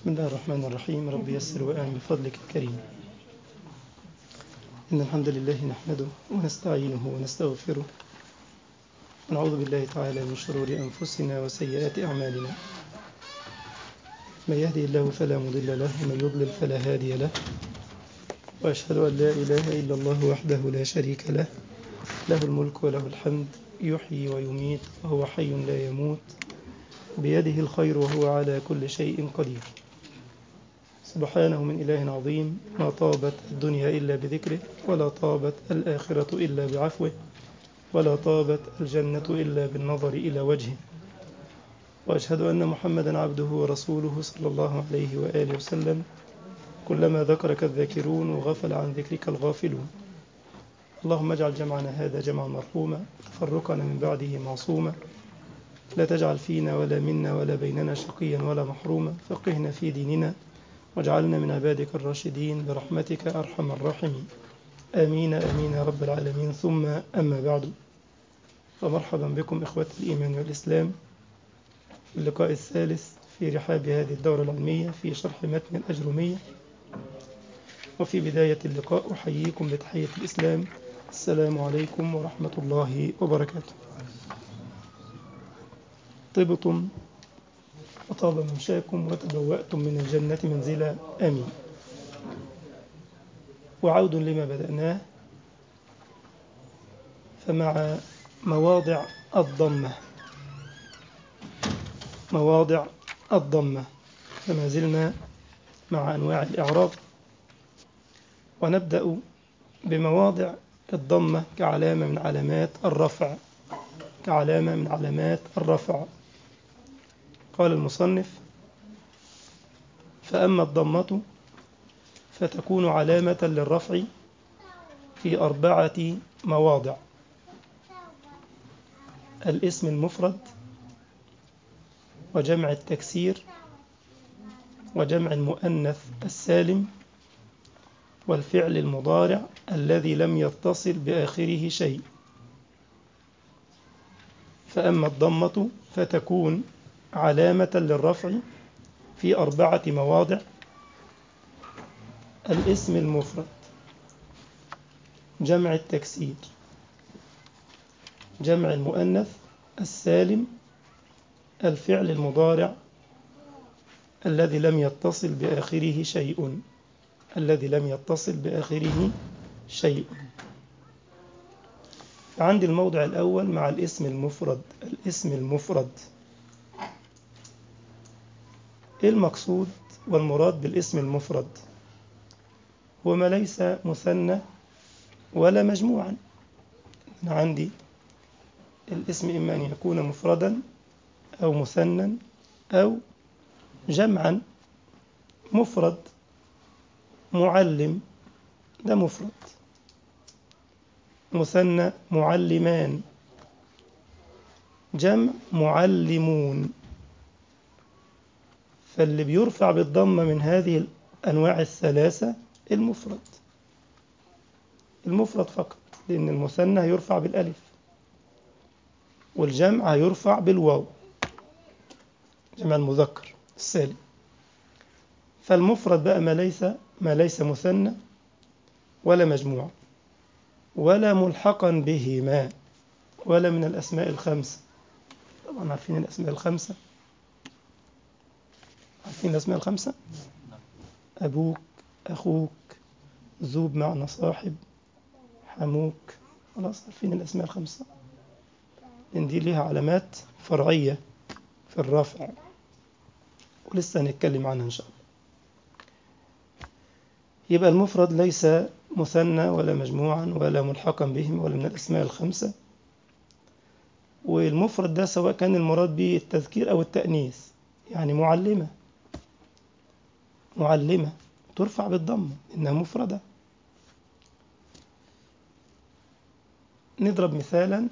بسم الله الرحمن الرحيم رب يسر وأعن بفضلك الكريم إن الحمد لله نحمده ونستعينه ونستغفره ونعوذ بالله تعالى من شرور أنفسنا وسيئات أعمالنا من يهدي الله فلا مضل له ومن يضلل فلا هادي له وأشهد أن لا إله إلا الله وحده لا شريك له له الملك وله الحمد يحيي ويميت وهو حي لا يموت بيده الخير وهو على كل شيء قدير سبحانه من إله عظيم ما طابت الدنيا إلا بذكره ولا طابت الآخرة إلا بعفوه ولا طابت الجنة إلا بالنظر إلى وجهه وأشهد أن محمدا عبده ورسوله صلى الله عليه وآله وسلم كلما ذكرك الذاكرون وغفل عن ذكرك الغافلون اللهم اجعل جمعنا هذا جمعا مرحوما تفرقنا من بعده معصوما لا تجعل فينا ولا منا ولا بيننا شقيا ولا محروما فقهنا في ديننا واجعلنا من عبادك الراشدين برحمتك أرحم الراحمين آمين آمين يا رب العالمين ثم أما بعد فمرحبا بكم إخوة الإيمان والإسلام في اللقاء الثالث في رحاب هذه الدورة العلمية في شرح متن الأجرمية وفي بداية اللقاء أحييكم بتحية الإسلام السلام عليكم ورحمة الله وبركاته طبتم وطاب ممشاكم وتبوأتم من الجنة منزلا آمين وعود لما بدأناه فمع مواضع الضمة مواضع الضمة فما زلنا مع أنواع الإعراب ونبدأ بمواضع الضمة كعلامة من علامات الرفع كعلامة من علامات الرفع قال المصنف فأما الضمة فتكون علامة للرفع في أربعة مواضع الاسم المفرد وجمع التكسير وجمع المؤنث السالم والفعل المضارع الذي لم يتصل بآخره شيء فأما الضمة فتكون علامة للرفع في أربعة مواضع الاسم المفرد جمع التكسير جمع المؤنث السالم الفعل المضارع الذي لم يتصل بآخره شيء الذي لم يتصل بآخره شيء عندي الموضع الأول مع الاسم المفرد الاسم المفرد إيه المقصود والمراد بالاسم المفرد هو ما ليس مثنى ولا مجموعا أنا عندي الاسم إما أن يكون مفردا أو مثنى أو جمعا مفرد معلم ده مفرد مثنى معلمان جمع معلمون فاللي بيرفع بالضمة من هذه الأنواع الثلاثة المفرد المفرد فقط لأن المثنى يرفع بالألف والجمع يرفع بالواو جمع المذكر السالم فالمفرد بقى ما ليس ما ليس مثنى ولا مجموعة ولا ملحقا بهما ولا من الأسماء الخمسة طبعا عارفين الأسماء الخمسة عارفين الأسماء الخمسة أبوك أخوك ذو بمعنى صاحب حموك خلاص عارفين الأسماء الخمسة لأن دي ليها علامات فرعية في الرفع ولسه هنتكلم عنها إن شاء الله يبقى المفرد ليس مثنى ولا مجموعا ولا ملحقا بهم ولا من الأسماء الخمسة والمفرد ده سواء كان المراد به التذكير أو التأنيث يعني معلمة معلمة ترفع بالضمة إنها مفردة نضرب مثالا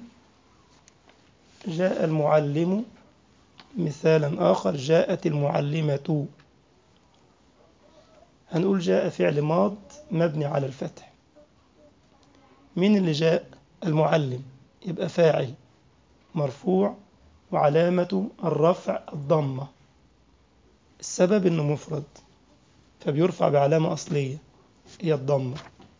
جاء المعلم مثالا آخر جاءت المعلمة هنقول جاء فعل ماض مبني على الفتح مين اللي جاء المعلم يبقى فاعل مرفوع وعلامة الرفع الضمة السبب إنه مفرد فبيرفع بعلامة أصلية هي الضمة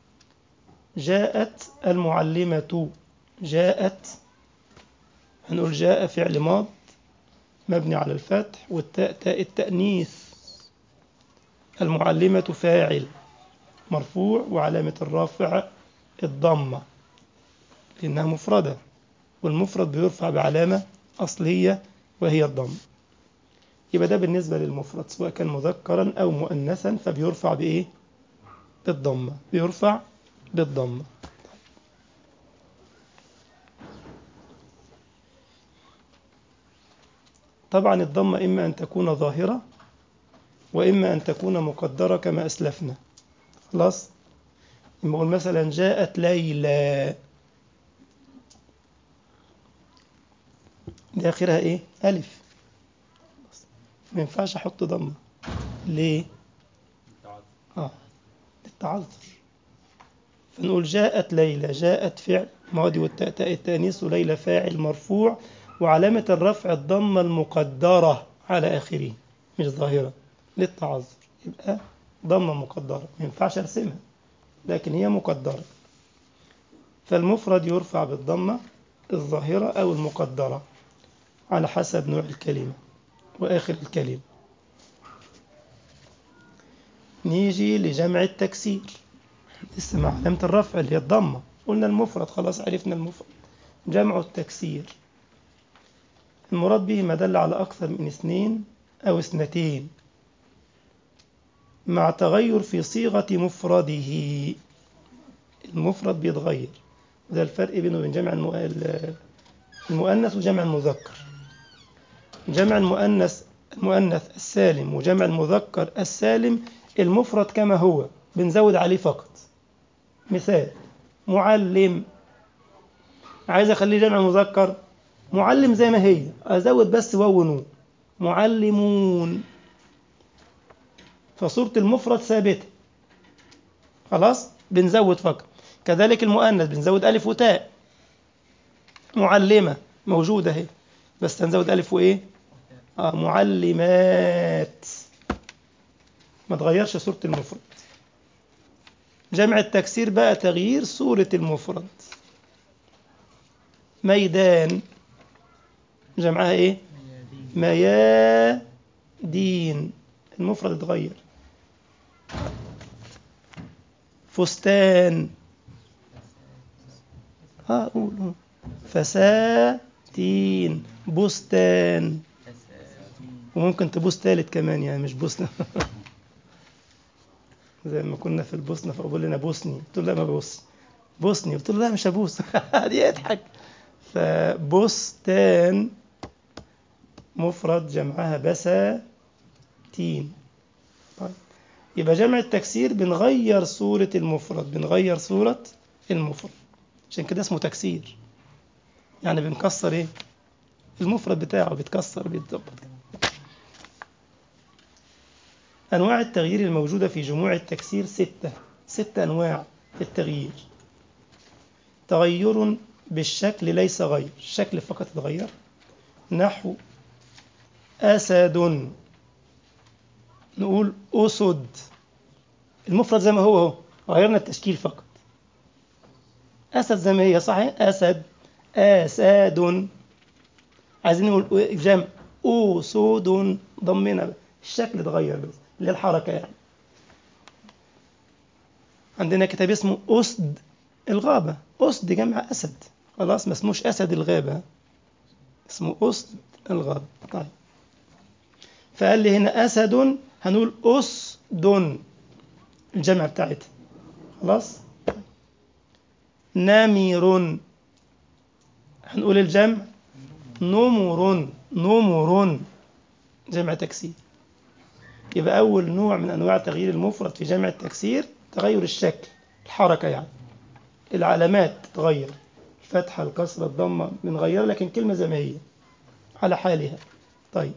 جاءت المعلمة جاءت هنقول جاء فعل ماض مبني على الفتح والتاء تاء التأنيث المعلمة فاعل مرفوع وعلامة الرافع الضمة لأنها مفردة والمفرد بيرفع بعلامة أصلية وهي الضم يبقى ده بالنسبة للمفرد سواء كان مذكرا أو مؤنثا فبيرفع بإيه؟ بالضمة بيرفع بالضمة طبعا الضمة إما أن تكون ظاهرة وإما أن تكون مقدرة كما أسلفنا خلاص نقول مثلا جاءت ليلى دي آخرها إيه ألف ما ينفعش أحط ضمة ليه آه للتعذر فنقول جاءت ليلى جاءت فعل ماضي والتاء التانيث وليلى فاعل مرفوع وعلامة الرفع الضمة المقدرة على آخره مش ظاهرة للتعذر يبقى ضمة مقدرة ما ينفعش أرسمها لكن هي مقدرة فالمفرد يرفع بالضمة الظاهرة أو المقدرة على حسب نوع الكلمة وآخر الكلمة نيجي لجمع التكسير لسه مع علامة الرفع اللي هي الضمة قلنا المفرد خلاص عرفنا المفرد جمع التكسير المراد به ما دل على أكثر من اثنين أو اثنتين مع تغير في صيغة مفرده المفرد بيتغير ده الفرق بينه وبين جمع المؤنث وجمع المذكر جمع المؤنث المؤنث السالم وجمع المذكر السالم المفرد كما هو بنزود عليه فقط مثال معلم عايز اخليه جمع مذكر معلم زي ما هي ازود بس واو ونون معلمون فصورة المفرد ثابتة خلاص بنزود فقط كذلك المؤنث بنزود ألف وتاء معلمة موجودة اهي بس هنزود ألف وإيه آه معلمات ما تغيرش صورة المفرد جمع التكسير بقى تغيير صورة المفرد ميدان جمعها ايه ميادين المفرد اتغير فستان اه قول قول. فساتين بستان وممكن تبوس تالت كمان يعني مش بوسنا زي ما كنا في البوسنة فأقول لنا بوسني قلت له لا ما ببوس بوسني قلت له لا مش هبوس دي يضحك فبستان مفرد جمعها بساتين طيب يبقى جمع التكسير بنغير صورة المفرد بنغير صورة المفرد عشان كده اسمه تكسير يعني بنكسر ايه المفرد بتاعه بيتكسر بيتظبط أنواع التغيير الموجودة في جموع التكسير ستة ستة أنواع في التغيير تغير بالشكل ليس غير الشكل فقط يتغير نحو أسد نقول أسد المفرد زي ما هو هو غيرنا التشكيل فقط أسد زي ما هي صحيح أسد أساد عايزين نقول جمع أسود ضمنا الشكل اتغير بس اللي هي الحركة يعني عندنا كتاب اسمه أسد الغابة أسد جمع أسد خلاص ما اسموش أسد الغابة اسمه أسد الغابة طيب فقال لي هنا أسد هنقول أسد الجمع بتاعتها خلاص نمر هنقول الجمع نمر نمر جمع تكسير يبقى أول نوع من أنواع تغيير المفرد في جمع التكسير تغير الشكل الحركة يعني العلامات تتغير الفتحة الكسرة الضمة بنغيرها لكن كلمة زي ما هي على حالها طيب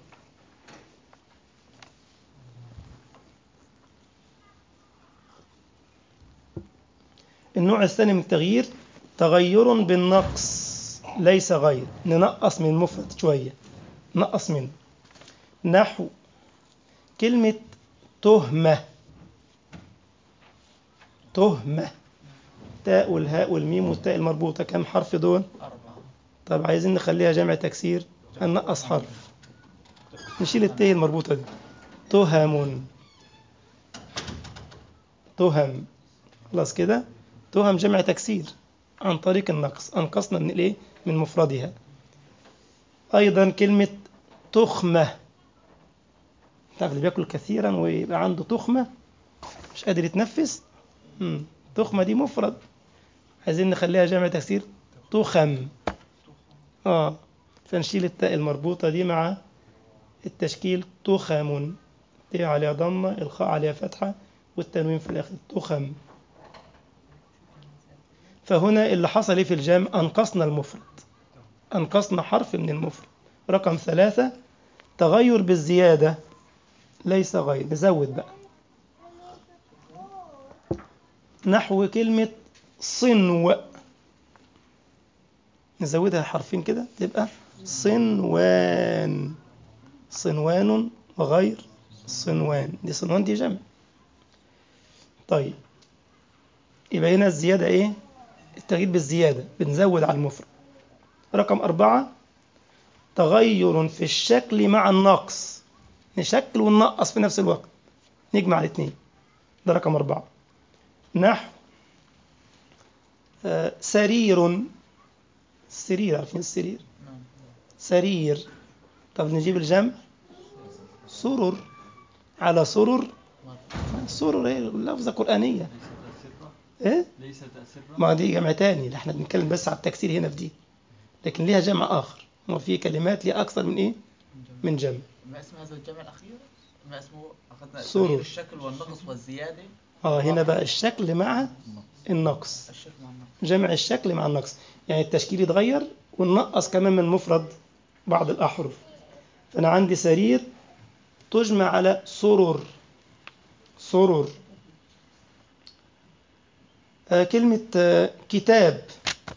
النوع الثاني من التغيير تغير بالنقص ليس غير ننقص من المفرد شوية نقص منه نحو كلمة تهمة تهمة تاء والهاء والميم والتاء المربوطة كم حرف دول؟ أربعة طب عايزين نخليها جمع تكسير هننقص حرف نشيل التاء المربوطة دي تهم تهم خلاص كده تهم جمع تكسير عن طريق النقص أنقصنا من الإيه؟ من مفردها أيضا كلمة تخمة تعرف اللي بياكل كثيرا ويبقى عنده تخمة مش قادر يتنفس مم. تخمة دي مفرد عايزين نخليها جمع تكسير تخم اه فنشيل التاء المربوطة دي مع التشكيل تخم ت عليها ضمة الخاء عليها فتحة والتنوين في الآخر تخم فهنا اللي حصل إيه في الجمع أنقصنا المفرد أنقصنا حرف من المفرد رقم ثلاثة تغير بالزيادة ليس غير نزود بقى نحو كلمة صنو نزودها حرفين كده تبقى صنوان صنوان وغير صنوان دي صنوان دي جمع طيب يبقى هنا الزيادة ايه التغيير بالزيادة بنزود على المفرد رقم أربعة تغير في الشكل مع النقص نشكل وننقص في نفس الوقت نجمع الاثنين ده رقم أربعة نحو آه، سرير السرير عارفين السرير نعم سرير طب نجيب الجمع سرر على سرر سرر ايه لفظة قرآنية ايه ليس تأسرا ما دي جمع تاني لا احنا بنتكلم بس على التكسير هنا في دي لكن ليها جمع آخر وفي كلمات ليها أكثر من إيه من جمع ما اسم هذا الجمع الأخير؟ ما اسمه أخذنا سرور. تغيير الشكل والنقص والزيادة اه هنا بقى الشكل مع النقص الشكل مع النقص جمع الشكل مع النقص يعني التشكيل يتغير وننقص كمان من مفرد بعض الأحرف فأنا عندي سرير تجمع على سرر سرر آه كلمة آه كتاب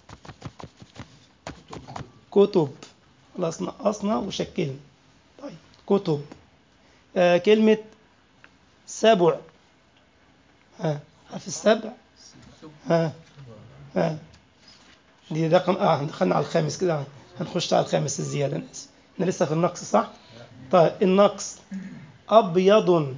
كتب خلاص نقصنا وشكلنا طيب كتب آه كلمة سبع ها عارف السبع ها ها دي رقم اه دخلنا على الخامس كده هنخش على الخامس الزيادة أنا آسف احنا لسه في النقص صح؟ طيب النقص أبيض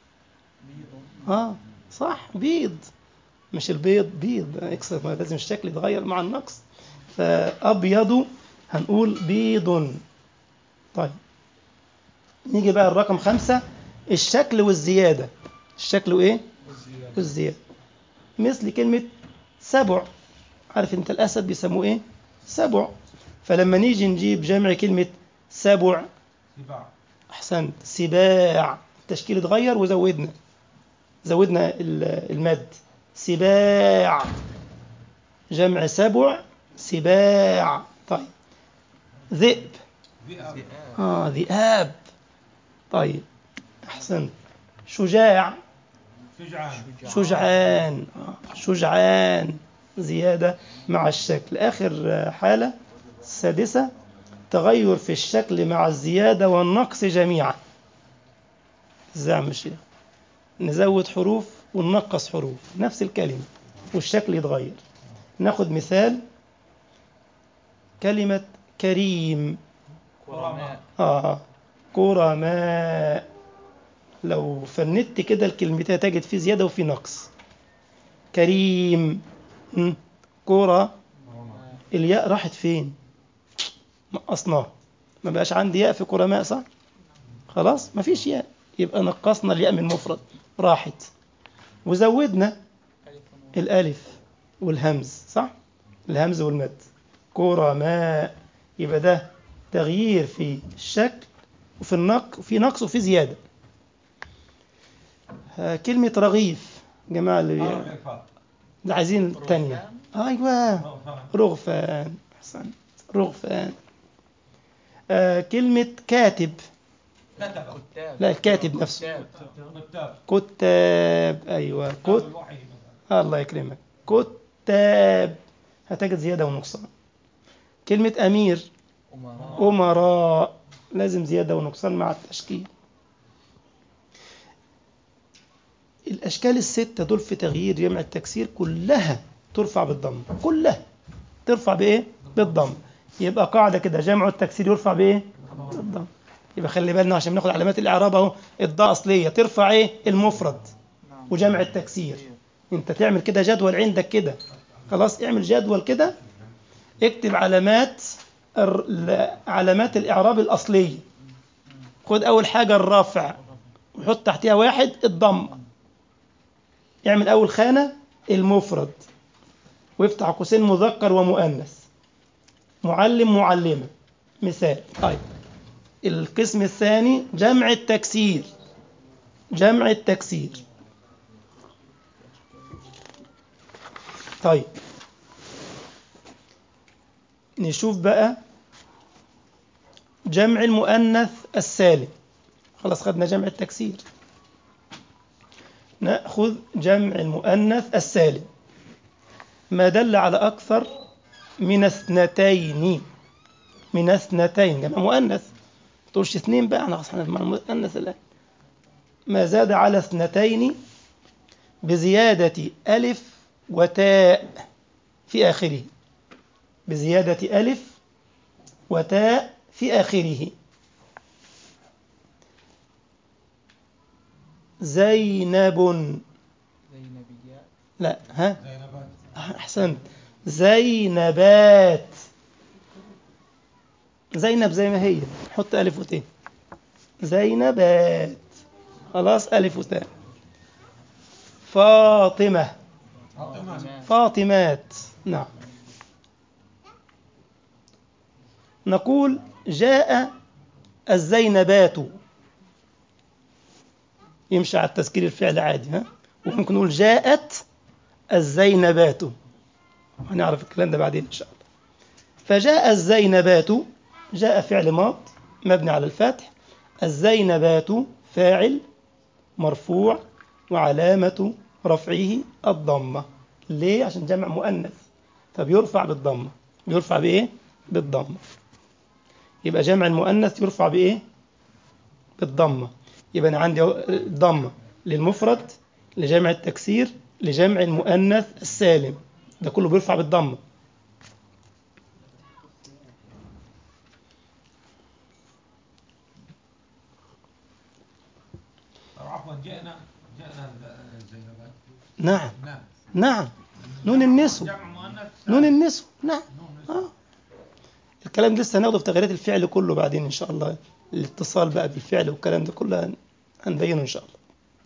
اه صح بيض مش البيض بيض اكسر ما لازم الشكل يتغير مع النقص فأبيض هنقول بيض طيب نيجي بقى الرقم خمسة الشكل والزيادة الشكل وإيه؟ والزيادة مثل كلمة سبع عارف انت الأسد بيسموه إيه؟ سبع فلما نيجي نجيب جمع كلمة سبع سباع أحسنت سباع التشكيل اتغير وزودنا زودنا ال- المد سباع جمع سبع سباع طيب ذئب ذئاب آه ذئاب طيب أحسنت شجاع شجعان شجعان آه، شجعان زيادة مع الشكل آخر آه، حالة السادسة تغير في الشكل مع الزيادة والنقص جميعا ازاي يا عم الشيخ نزود حروف وننقص حروف نفس الكلمة والشكل يتغير ناخد مثال كلمة كريم كرماء آه كرماء لو فندت كده الكلمتين تجد في زيادة وفي نقص كريم م، كرة الياء راحت فين نقصناها ما بقاش عندي ياء في كرماء صح خلاص ما فيش ياء يبقى نقصنا الياء من المفرد راحت وزودنا ألف ونون. الألف والهمز صح الهمز والمد كرماء يبقى ده تغيير في الشكل وفي النق وفي نقص وفي زيادة آه، كلمة رغيف جماعة اللي حرف الفاء ده عايزين الثانية أيوة رغفان أحسنت رغفان آه كلمة كاتب كتب كتاب لا الكاتب نفسه كتاب كتاب كتاب أيوة كت الوحي الله يكرمك كتاب هتجد زيادة ونقصان كلمة أمير أمراء أمراء لازم زيادة ونقصان مع التشكيل الأشكال الستة دول في تغيير جمع التكسير كلها ترفع بالضم كلها ترفع بإيه؟ بالضم يبقى قاعدة كده جمع التكسير يرفع بإيه؟ بالضم يبقى خلي بالنا عشان بناخد علامات الإعراب أهو الضاء أصلية ترفع إيه؟ المفرد نعم وجمع التكسير انت تعمل كده جدول عندك كده خلاص اعمل جدول كده اكتب علامات الر- ل- علامات الاعراب الاصليه خد اول حاجه الرافع وحط تحتها واحد الضم اعمل اول خانه المفرد وافتح قوسين مذكر ومؤنث معلم معلمه مثال طيب القسم الثاني جمع التكسير جمع التكسير طيب نشوف بقى جمع المؤنث السالم خلاص خدنا جمع التكسير نأخذ جمع المؤنث السالم ما دل على أكثر من اثنتين من اثنتين جمع مؤنث ما تقولش اثنين بقى احنا خلاص مع المؤنث الآن ما زاد على اثنتين بزيادة ألف وتاء في آخره بزيادة ألف وتاء في آخره زينب زينبيات لا ها زينبات أحسنت زينبات زينب زي ما هي حط ألف وتاء زينبات خلاص ألف وتاء فاطمة فاطمة فاطمات نعم نقول جاء الزينبات يمشي على التذكير الفعل عادي ها وممكن نقول جاءت الزينبات هنعرف الكلام ده بعدين إن شاء الله فجاء الزينبات جاء فعل ماض مبني على الفتح الزينبات فاعل مرفوع وعلامة رفعه الضمة ليه؟ عشان جمع مؤنث فبيرفع بالضمة بيرفع بإيه؟ بالضمة يبقى جمع المؤنث يرفع بإيه؟ بالضمة يبقى أنا عندي أهو ضمة للمفرد لجمع التكسير لجمع المؤنث السالم ده كله بيرفع بالضمة أو عفوا جئنا جئنا الزينبات نعم نعم نعم نون النسو جمع مؤنث نون النسو نعم نون نسو. آه. الكلام ده لسه هناخده في تغييرات الفعل كله بعدين ان شاء الله الاتصال بقى بالفعل والكلام ده كله هن- هنبينه ان شاء الله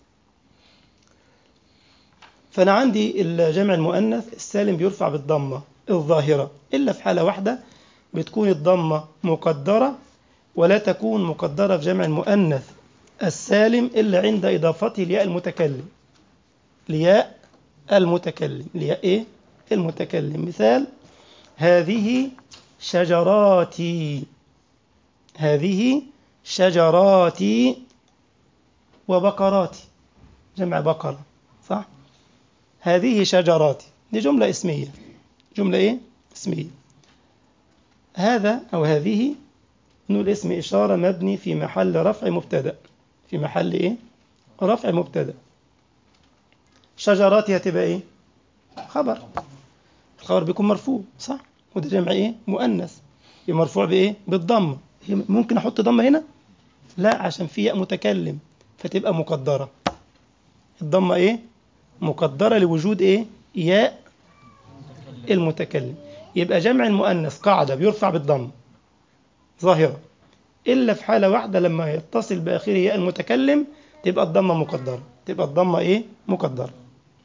فانا عندي الجمع المؤنث السالم بيرفع بالضمه الظاهره الا في حاله واحده بتكون الضمه مقدره ولا تكون مقدره في جمع المؤنث السالم الا عند اضافته لياء المتكلم لياء المتكلم لياء ايه المتكلم مثال هذه شجراتي هذه شجراتي وبقراتي جمع بقرة صح هذه شجراتي دي جملة اسمية جملة ايه اسمية هذا أو هذه نقول اسم إشارة مبني في محل رفع مبتدأ في محل ايه رفع مبتدأ شجراتي هتبقى ايه خبر الخبر بيكون مرفوع صح وده جمع ايه مؤنث يبقى مرفوع بايه بالضمه هي ممكن احط ضمه هنا لا عشان في ياء متكلم فتبقى مقدره الضمه ايه مقدره لوجود ايه ياء المتكلم يبقى جمع المؤنث قاعده بيرفع بالضم ظاهره الا في حاله واحده لما يتصل باخره ياء المتكلم تبقى الضمه مقدره تبقى الضمه ايه مقدره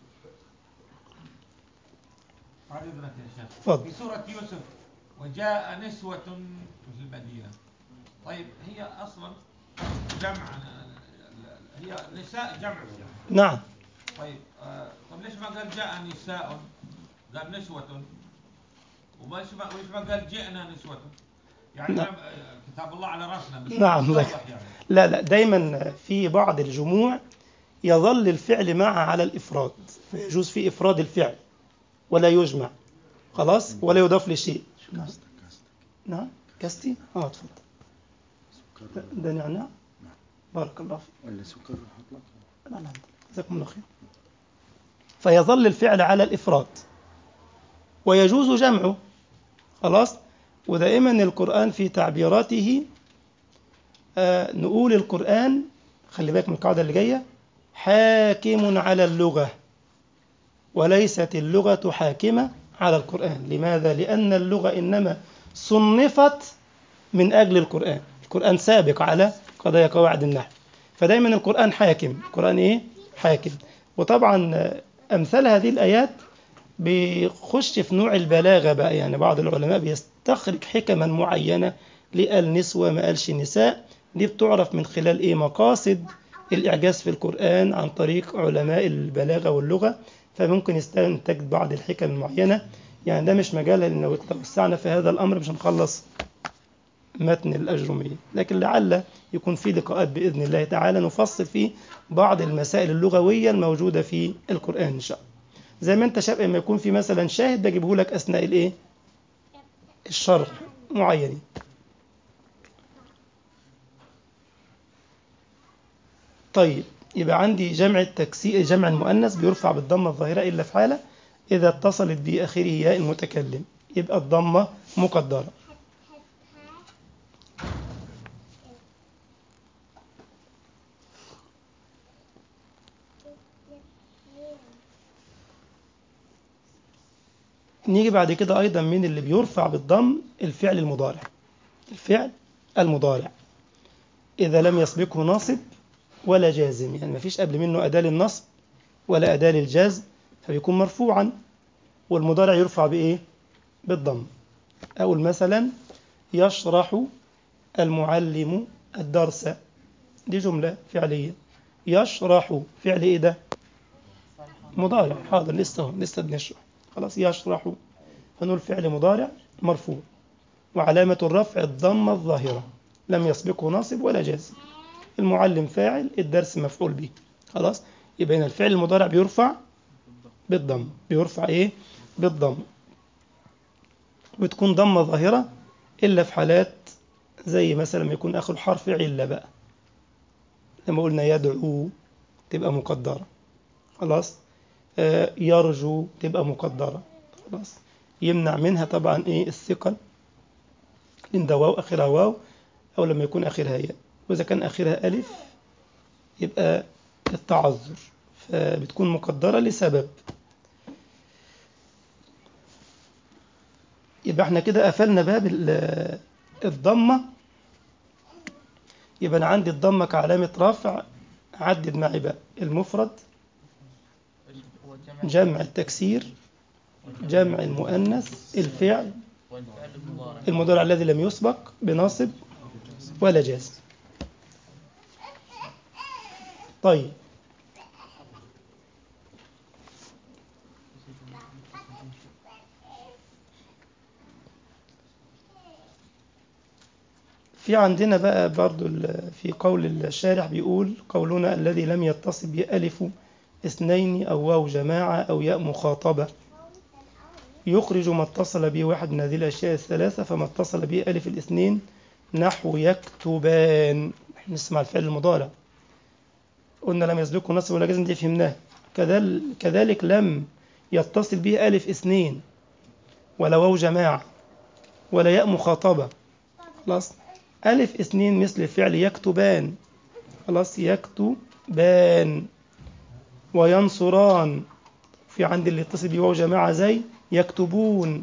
بعد إذنك يا شيخ اتفضل في سورة يوسف وجاء نسوة في المدينة طيب هي أصلا جمع هي نساء جمع نعم طيب آه طب ليش ما قال جاء نساء قال نسوة وما ليش ما ليش ما قال جئنا نسوة يعني نعم. ما- آه، كتاب الله على راسنا بس نعم، واضح لك. يعني لا لا دايما في بعض الجموع يظل الفعل معه على الإفراد فيجوز في إفراد الفعل ولا يجمع خلاص ولا يضاف لشيء نعم نعم كاستي اه اتفضل ده- ده نعناع بارك الله فيك ولا سكر نحط لك لا لا جزاكم الله خير فيظل الفعل على الإفراد ويجوز جمعه خلاص ودائما القرآن في تعبيراته آه نقول القرآن خلي بالك من القاعدة اللي جاية حاكم على اللغة وليست اللغة حاكمة على القرآن لماذا؟ لأن اللغة إنما صنفت من أجل القرآن القرآن سابق على قضايا قواعد النحو فدايما القرآن حاكم القرآن إيه؟ حاكم وطبعا أمثال هذه الآيات بيخش في نوع البلاغة بقى يعني بعض العلماء بيستخرج حكما معينة لقال نسوة ما قالش نساء دي بتعرف من خلال إيه مقاصد الإعجاز في القرآن عن طريق علماء البلاغة واللغة فممكن يستنتج بعض الحكم المعينة يعني ده مش مجالها لأن لو توسعنا في هذا الأمر مش هنخلص متن الأجرمية لكن لعل يكون في لقاءات بإذن الله تعالى نفصل فيه بعض المسائل اللغوية الموجودة في القرآن إن شاء الله زي ما انت شايف لما يكون في مثلا شاهد بجيبه لك أثناء الإيه الشرح معينين طيب يبقى عندي جمع التكسير جمع المؤنث بيرفع بالضمة الظاهرة إلا في حالة إذا اتصلت بآخره ياء المتكلم يبقى الضمة مقدرة نيجي بعد كده أيضا من اللي بيرفع بالضم الفعل المضارع الفعل المضارع إذا لم يسبقه ناصب ولا جازم يعني ما فيش قبل منه أداة للنصب ولا أداة للجزم فبيكون مرفوعا والمضارع يرفع بإيه؟ بالضم أقول مثلا يشرح المعلم الدرس دي جملة فعلية يشرح فعل إيه ده؟ مضارع حاضر لسه هو لسه بنشرح خلاص يشرح فنقول فعل مضارع مرفوع وعلامة الرفع الضمة الظاهرة لم يسبقه ناصب ولا جازم المعلم فاعل الدرس مفعول به خلاص يبقى هنا الفعل المضارع بيرفع بالضم بيرفع ايه بالضم وتكون ضمة ظاهرة إلا في حالات زي مثلا ما يكون آخر حرف علة بقى لما قلنا يدعو تبقى مقدرة خلاص آه يرجو تبقى مقدرة خلاص يمنع منها طبعا ايه الثقل لأن ده واو آخرها واو أو لما يكون آخرها ياء وإذا كان آخرها ألف يبقى التعذر فبتكون مقدرة لسبب يبقى احنا كده قفلنا باب الضمة يبقى أنا عندي الضمة كعلامة رفع عدد معي بقى المفرد جمع التكسير جمع المؤنث الفعل المضارع الذي لم يسبق بناصب ولا جازم طيب في عندنا بقى برضو في قول الشارح بيقول قولنا الذي لم يتصل بألف اثنين أو واو جماعة أو ياء مخاطبة يخرج ما اتصل به واحد من هذه الأشياء الثلاثة فما اتصل به ألف الاثنين نحو يكتبان نسمع الفعل المضارع قلنا لم يسبقه نصب ولا جزم دي فهمناها كذلك لم يتصل به ألف اثنين ولا واو جماعة ولا ياء مخاطبة خلاص ألف اثنين مثل الفعل يكتبان خلاص يكتبان وينصران في عند اللي يتصل به واو جماعة زي يكتبون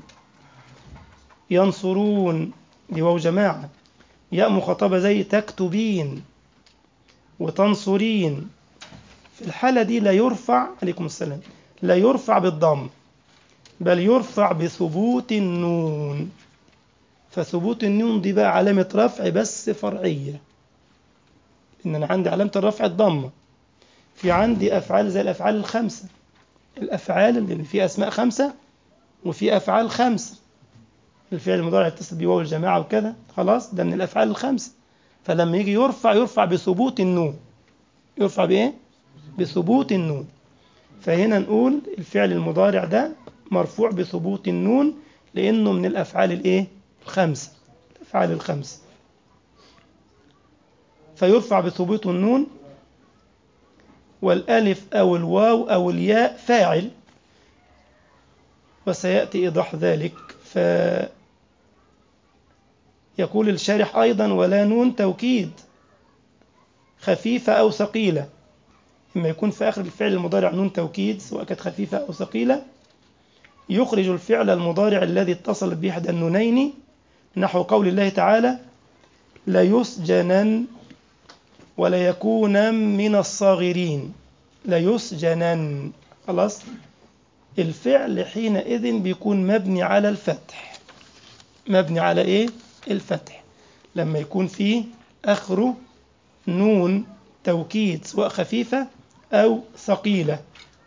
ينصرون دي واو جماعة ياء مخاطبة زي تكتبين وتنصرين في الحالة دي لا يرفع عليكم السلام لا يرفع بالضم بل يرفع بثبوت النون فثبوت النون دي بقى علامة رفع بس فرعية إن أنا عندي علامة الرفع الضمة في عندي أفعال زي الأفعال الخمسة الأفعال اللي في أسماء خمسة وفي أفعال خمسة الفعل المضارع يتصل بواو الجماعة وكذا خلاص ده من الأفعال الخمسة فلما يجي يرفع يرفع بثبوت النون يرفع بإيه؟ بثبوت النون فهنا نقول الفعل المضارع ده مرفوع بثبوت النون لأنه من الأفعال الإيه؟ الخمسة الأفعال الخمسة فيرفع بثبوت النون والألف أو الواو أو الياء فاعل وسيأتي إيضاح ذلك فيقول الشارح أيضا ولا نون توكيد خفيفة أو ثقيلة إما يكون في آخر الفعل المضارع نون توكيد سواء كانت خفيفة أو ثقيلة يخرج الفعل المضارع الذي اتصل به إحدى النونين نحو قول الله تعالى ليسجنن وليكون من الصاغرين ليسجنن خلاص الفعل حينئذ بيكون مبني على الفتح مبني على ايه الفتح لما يكون فيه اخره نون توكيد سواء خفيفة او ثقيلة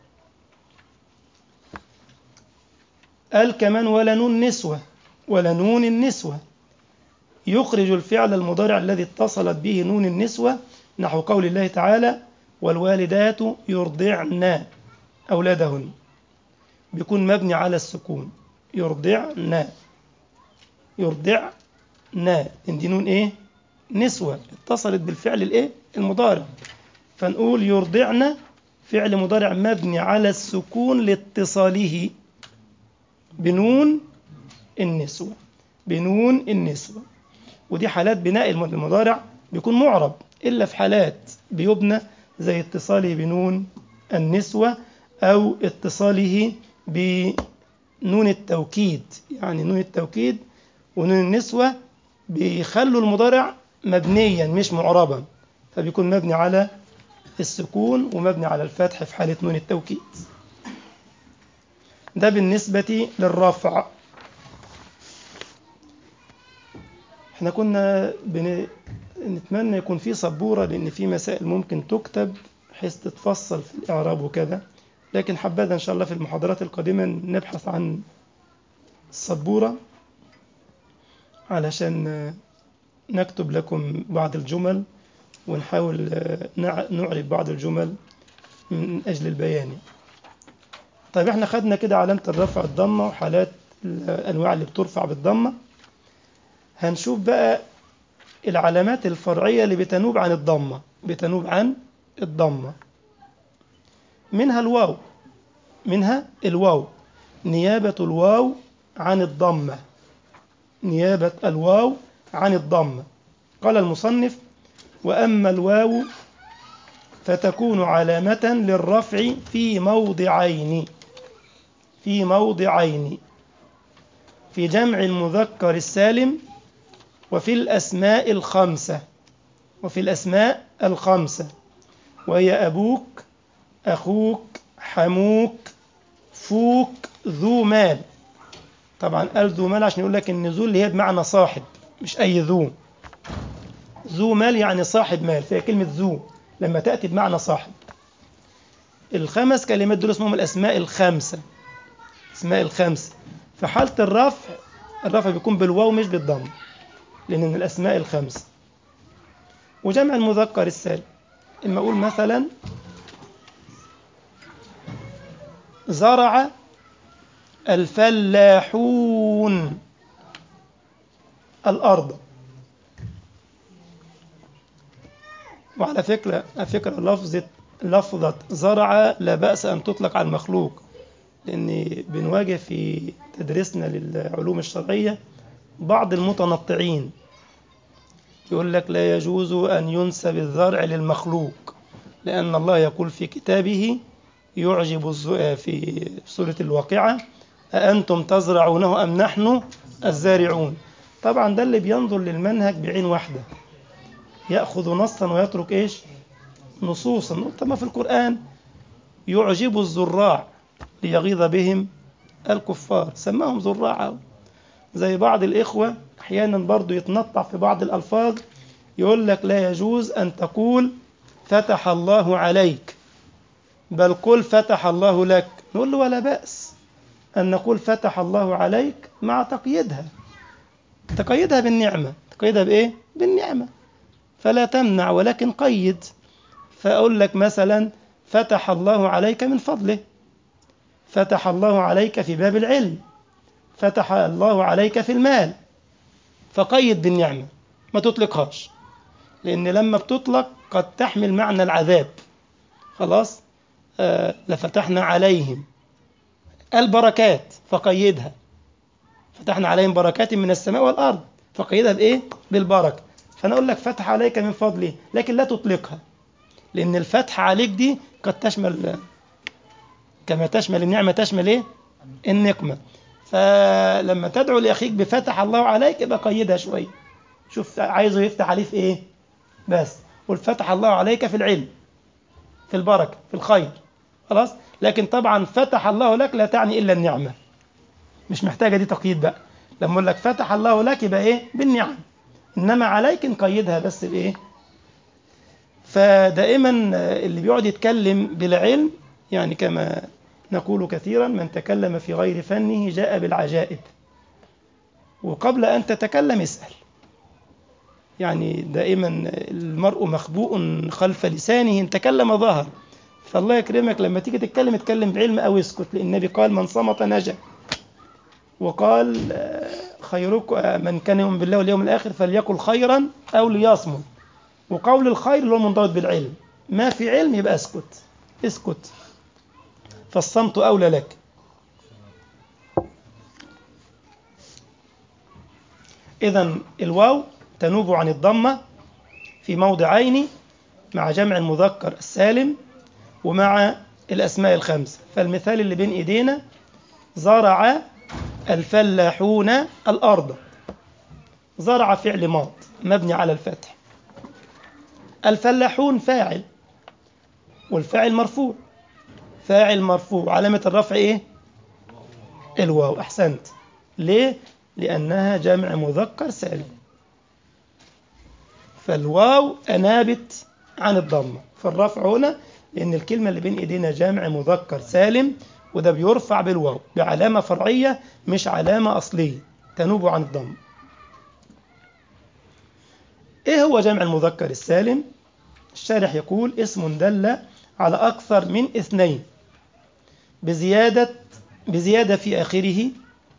قال كمان ولا نون نسوة ولا نون النسوة يخرج الفعل المضارع الذي اتصلت به نون النسوة نحو قول الله تعالى والوالدات يرضعن أولادهن بيكون مبني على السكون يرضعن يرضعن إن دي نون إيه نسوة اتصلت بالفعل الإيه المضارع فنقول يرضعن فعل مضارع مبني على السكون لاتصاله بنون النسوة بنون النسوة ودي حالات بناء المضارع بيكون معرب إلا في حالات بيبنى زي اتصاله بنون النسوة أو اتصاله بنون التوكيد يعني نون التوكيد ونون النسوة بيخلوا المضارع مبنيا مش معربا فبيكون مبني على السكون ومبني على الفتح في حالة نون التوكيد ده بالنسبة للرفع احنا كنا بن... نتمنى يكون في سبورة لأن في مسائل ممكن تكتب بحيث تتفصل في الإعراب وكذا لكن حبذا إن شاء الله في المحاضرات القادمة نبحث عن السبورة علشان نكتب لكم بعض الجمل ونحاول نعرب بعض الجمل من أجل البيان طيب احنا خدنا كده علامة الرفع الضمة وحالات الأنواع اللي بترفع بالضمة هنشوف بقى العلامات الفرعية اللي بتنوب عن الضمة بتنوب عن الضمة منها الواو منها الواو نيابة الواو عن الضمة نيابة الواو عن الضمة قال المصنف وأما الواو فتكون علامة للرفع في موضعين في موضعين في جمع المذكر السالم وفي الأسماء الخمسة وفي الأسماء الخمسة وهي أبوك أخوك حموك فوك ذو مال طبعا قال ذو مال عشان يقول لك ان ذو اللي هي بمعنى صاحب مش أي ذو ذو مال يعني صاحب مال فهي كلمة ذو لما تأتي بمعنى صاحب الخمس كلمات دول اسمهم الأسماء الخمسة اسماء الخمسة في حالة الرفع الرفع بيكون بالواو مش بالضم لأن من الأسماء الخمسة وجمع المذكر السالم إما أقول مثلا زرع الفلاحون الأرض وعلى فكرة على فكرة لفظة لفظة زرع لا بأس أن تطلق على المخلوق لأن بنواجه في تدريسنا للعلوم الشرعية بعض المتنطعين يقول لك لا يجوز أن ينسب الزرع للمخلوق لأن الله يقول في كتابه يعجب في سورة الواقعة أأنتم تزرعونه أم نحن الزارعون طبعا ده اللي بينظر للمنهج بعين واحدة يأخذ نصا ويترك إيش نصوصا طب ما في القرآن يعجب الزراع ليغيظ بهم الكفار سماهم زراعا زي بعض الإخوة أحيانا برضو يتنطع في بعض الألفاظ يقول لك لا يجوز أن تقول فتح الله عليك بل قل فتح الله لك نقول له ولا بأس أن نقول فتح الله عليك مع تقييدها تقيدها بالنعمة تقيدها بإيه؟ بالنعمة فلا تمنع ولكن قيد فأقول لك مثلا فتح الله عليك من فضله فتح الله عليك في باب العلم فتح الله عليك في المال فقيد بالنعمة ما تطلقهاش لأن لما بتطلق قد تحمل معنى العذاب خلاص آه لفتحنا عليهم البركات فقيدها فتحنا عليهم بركات من السماء والأرض فقيدها بإيه؟ بالبركة فأنا أقول لك فتح عليك من فضله لكن لا تطلقها لأن الفتح عليك دي قد تشمل كما تشمل النعمة تشمل إيه؟ النقمة فلما تدعو لأخيك بفتح الله عليك يبقى قيدها شوية شوف عايزه يفتح عليه في إيه؟ بس قل فتح الله عليك في العلم في البركة في الخير خلاص لكن طبعا فتح الله لك لا تعني إلا النعمة مش محتاجة دي تقييد بقى لما أقول لك فتح الله لك يبقى إيه بالنعم إنما عليك نقيدها بس بإيه فدائما اللي بيقعد يتكلم بلا علم يعني كما نقول كثيرا من تكلم في غير فنه جاء بالعجائب وقبل أن تتكلم اسأل يعني دائما المرء مخبوء خلف لسانه إن تكلم ظهر فالله يكرمك لما تيجي تتكلم اتكلم بعلم أو اسكت لأن النبي قال من صمت نجا وقال خيركم من كان يؤمن بالله واليوم الآخر فليقل خيرا أو ليصمت وقول الخير اللي هو منضبط بالعلم ما في علم يبقى اسكت اسكت فالصمت أولى لك إذا الواو تنوب عن الضمة في موضعين مع جمع المذكر السالم ومع الأسماء الخمسة فالمثال اللي بين إيدينا زرع الفلاحون الأرض زرع فعل ماض مبني على الفتح الفلاحون فاعل والفاعل مرفوع فاعل مرفوع علامة الرفع إيه؟ الواو أحسنت ليه؟ لأنها جمع مذكر سالم فالواو أنابت عن الضمة فالرفع هنا لأن الكلمة اللي بين إيدينا جمع مذكر سالم وده بيرفع بالواو بعلامة فرعية مش علامة أصلية تنوب عن الضم إيه هو جمع المذكر السالم؟ الشارح يقول اسم دل على أكثر من اثنين بزيادة بزيادة في آخره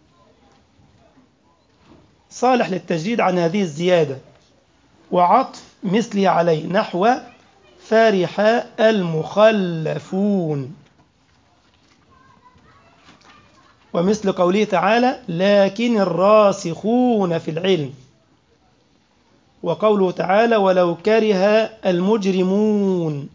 صالح للتجديد عن هذه الزيادة وعطف مثله عليه نحو فرح المخلفون ومثل قوله تعالى لكن الراسخون في العلم وقوله تعالى ولو كره المجرمون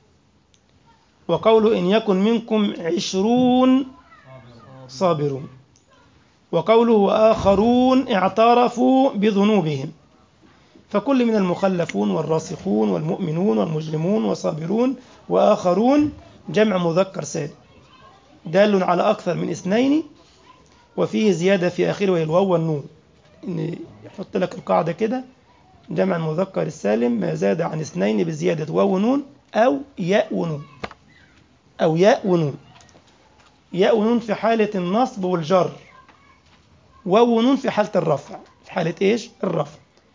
وقوله إن يكن منكم عشرون صابرون وقوله وآخرون اعترفوا بذنوبهم فكل من المخلفون والراسخون والمؤمنون والمجرمون والصابرون وآخرون جمع مذكر سالم دال على أكثر من اثنين وفيه زيادة في آخره وهي الواو والنون إن يحط لك القاعدة كده جمع المذكر السالم ما زاد عن اثنين بزيادة واو ونون أو ياء ونون أو ياء ونون ياء ونون في حالة النصب والجر واو ونون في حالة الرفع في حالة إيش؟ الرفع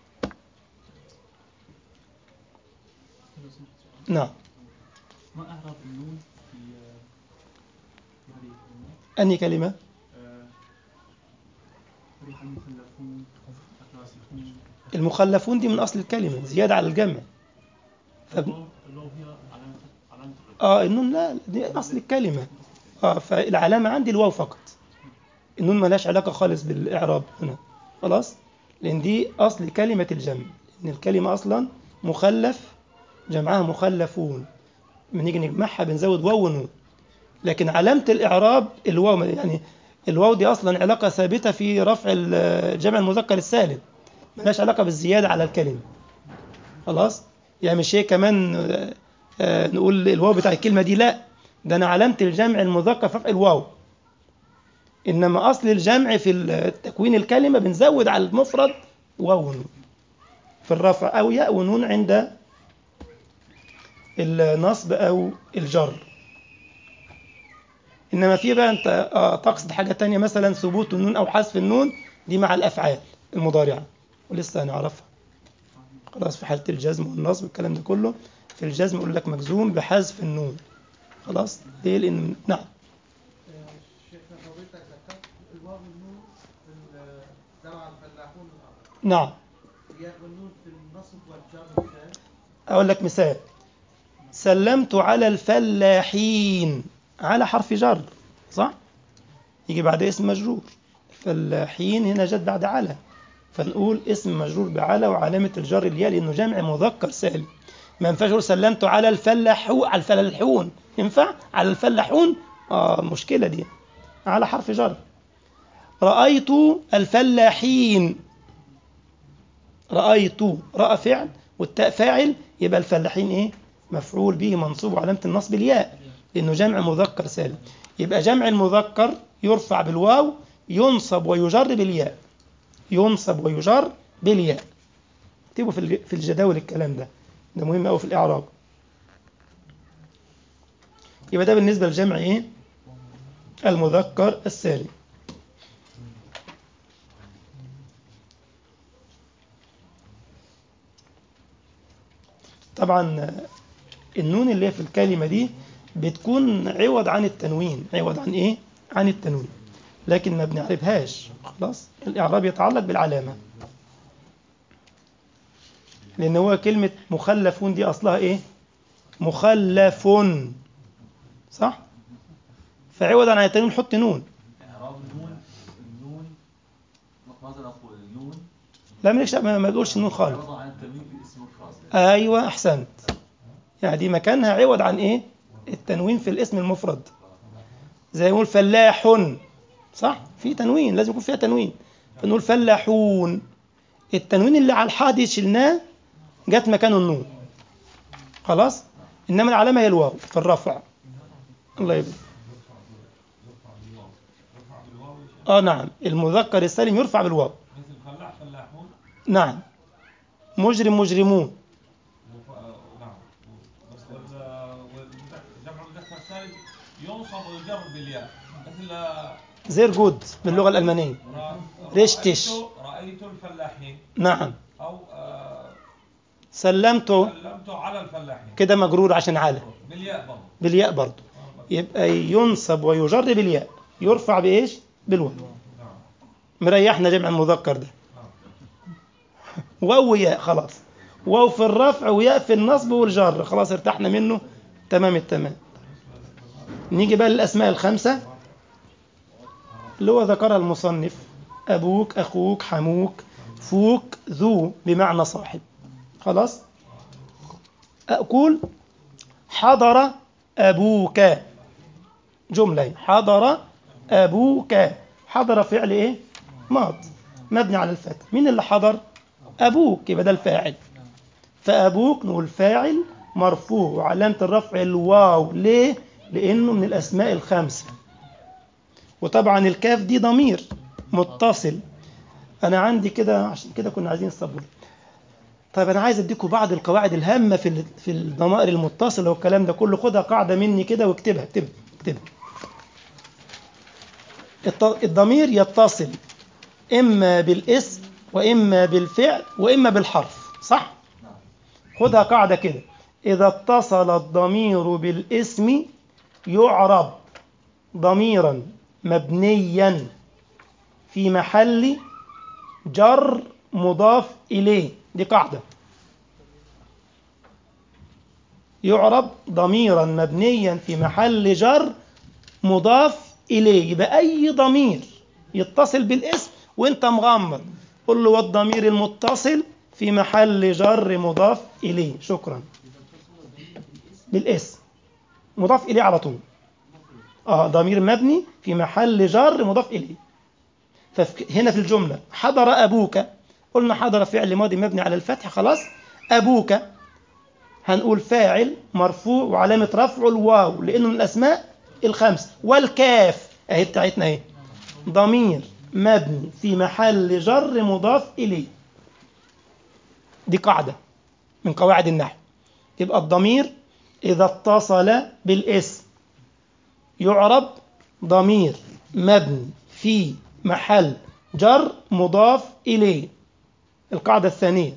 نعم ما أعراب النون في آه، في هذه الكلمة أنهي كلمة؟ آه، فرح المخلفون الراسخون المخلفون دي من أصل الكلمة زيادة على الجمع فب... الواو الواو هي علامة علامة الرفع آه النون لا دي أصل الكلمة آه فالعلامة عندي الواو فقط النون ملهاش علاقة خالص بالإعراب هنا خلاص لأن دي أصل كلمة الجمع إن الكلمة أصلا مخلف جمعها مخلفون لما نيجي نجمعها بنزود واو ونون لكن علامة الإعراب الواو يعني الواو دي أصلا علاقة ثابتة في رفع الجمع المذكر السالم ملهاش علاقة بالزيادة على الكلمة خلاص يعني مش هي كمان آه، آه، نقول الواو بتاع الكلمة دي لا ده أنا علامة الجمع المذكر في رفع الواو إنما أصل الجمع في تكوين الكلمة بنزود على المفرد واو ونون في الرفع أو ياء ونون عند النصب أو الجر إنما في بقى أنت آه، تقصد حاجة تانية مثلا ثبوت النون أو حذف النون دي مع الأفعال المضارعة ولسه هنعرفها خلاص في حالة الجزم والنصب والكلام ده كله في الجزم يقول لك مجزوم بحذف النون خلاص ليه لأن نعم شيخنا فضيلتك ذكرت الواو والنون في ال- زرع الفلاحون الارض نعم الياء والنون في النصب والجر والفعل أقول لك مثال سلمت على الفلاحين على حرف جر صح يجي بعد اسم مجرور فلاحين هنا جت بعد على فنقول اسم مجرور بعلى وعلامة الجر الياء لأنه جمع مذكر سالم ما ينفعش اقول سلمت على الفلاحون على الفلاحون ينفع على الفلاحون اه مشكلة دي على حرف جر رأيت الفلاحين رأيت رأى فعل والتاء فاعل يبقى الفلاحين ايه مفعول به منصوب وعلامة النصب الياء لأنه جمع مذكر سالم يبقى جمع المذكر يرفع بالواو ينصب ويجر بالياء ينصب ويجر بالياء اكتبوا في الج- في الجداول الكلام ده ده مهم قوي في الإعراب يبقى ده بالنسبة للجمع ايه المذكر السالم طبعا النون اللي هي في الكلمة دي بتكون عوض عن التنوين عوض عن ايه عن التنوين لكن ما بنعرفهاش خلاص الإعراب يتعلق بالعلامة لأن هو كلمة مخلفون دي أصلها إيه مخلف صح فعوضا عن التنوين حط نون إعراب النون النون ماذا نقول النون لا مالكش ما ما تقولش النون خالص عوض عن التنوين في اسم الخاص ايوه احسنت يعني دي مكانها عوض عن ايه التنوين في الاسم المفرد زي نقول فلاح صح في تنوين لازم يكون فيها تنوين فنقول فلاحون التنوين اللي على الحاء دي شلناه جت مكانه النون خلاص انما العلامه هي الواو في الرفع الله يبارك اه نعم المذكر السالم يرفع بالواو مثل فلاح فلاحون نعم مجرم مجرمون وف- نعم بس وال- والمذكر- جمع المذكر السالم ينصب ويجر بالياء مثل زير جود باللغه الالمانيه را- ريشتش. رأيت رأيت الفلاحين نعم أو آه، سلمته سلمت على الفلاحين كده مجرور عشان على بالياء برضه بالياء برضه يبقى ينصب ويجر بالياء يرفع بايش بالواو نعم مريحنا جمع المذكر ده واو وياء خلاص واو في الرفع وياء في النصب والجر خلاص ارتحنا منه تمام التمام نيجي بقى للاسماء الخمسه اللي هو ذكرها المصنف ابوك اخوك حموك فوك ذو بمعنى صاحب خلاص اقول حضر ابوك جمله حضر ابوك حضر فعل ايه ماض مبني على الفتح مين اللي حضر ابوك يبقى ده الفاعل فابوك نقول فاعل مرفوع وعلامه الرفع الواو ليه لانه من الاسماء الخمسه وطبعا الكاف دي ضمير متصل انا عندي كده عشان كده كنا عايزين الصبر طيب انا عايز اديكم بعض القواعد الهامه في ال- في الضمائر المتصله والكلام ده كله خدها قاعده مني كده واكتبها اكتبها اكتبها الط- الضمير يتصل إما بالاسم وإما بالفعل وإما بالحرف صح؟ خدها قاعدة كده إذا اتصل الضمير بالاسم يعرب ضميرا مبنيا في محل جر مضاف إليه دي قاعدة يعرب ضميرا مبنيا في محل جر مضاف إليه يبقى أي ضمير يتصل بالاسم وانت مغمض قل له والضمير المتصل في محل جر مضاف إليه شكرا بالاسم مضاف إليه على طول اه ضمير مبني في محل جر مضاف إليه فهنا في الجملة حضر أبوك قلنا حضر فعل ماضي مبني على الفتح خلاص أبوك هنقول فاعل مرفوع وعلامة رفعه الواو لأنه من الأسماء الخمس والكاف أهي بتاعتنا أهي ضمير مبني في محل جر مضاف إليه دي قاعدة من قواعد النحو يبقى الضمير إذا اتصل بالاسم يعرب ضمير مبني في محل جر مضاف إليه القاعدة الثانية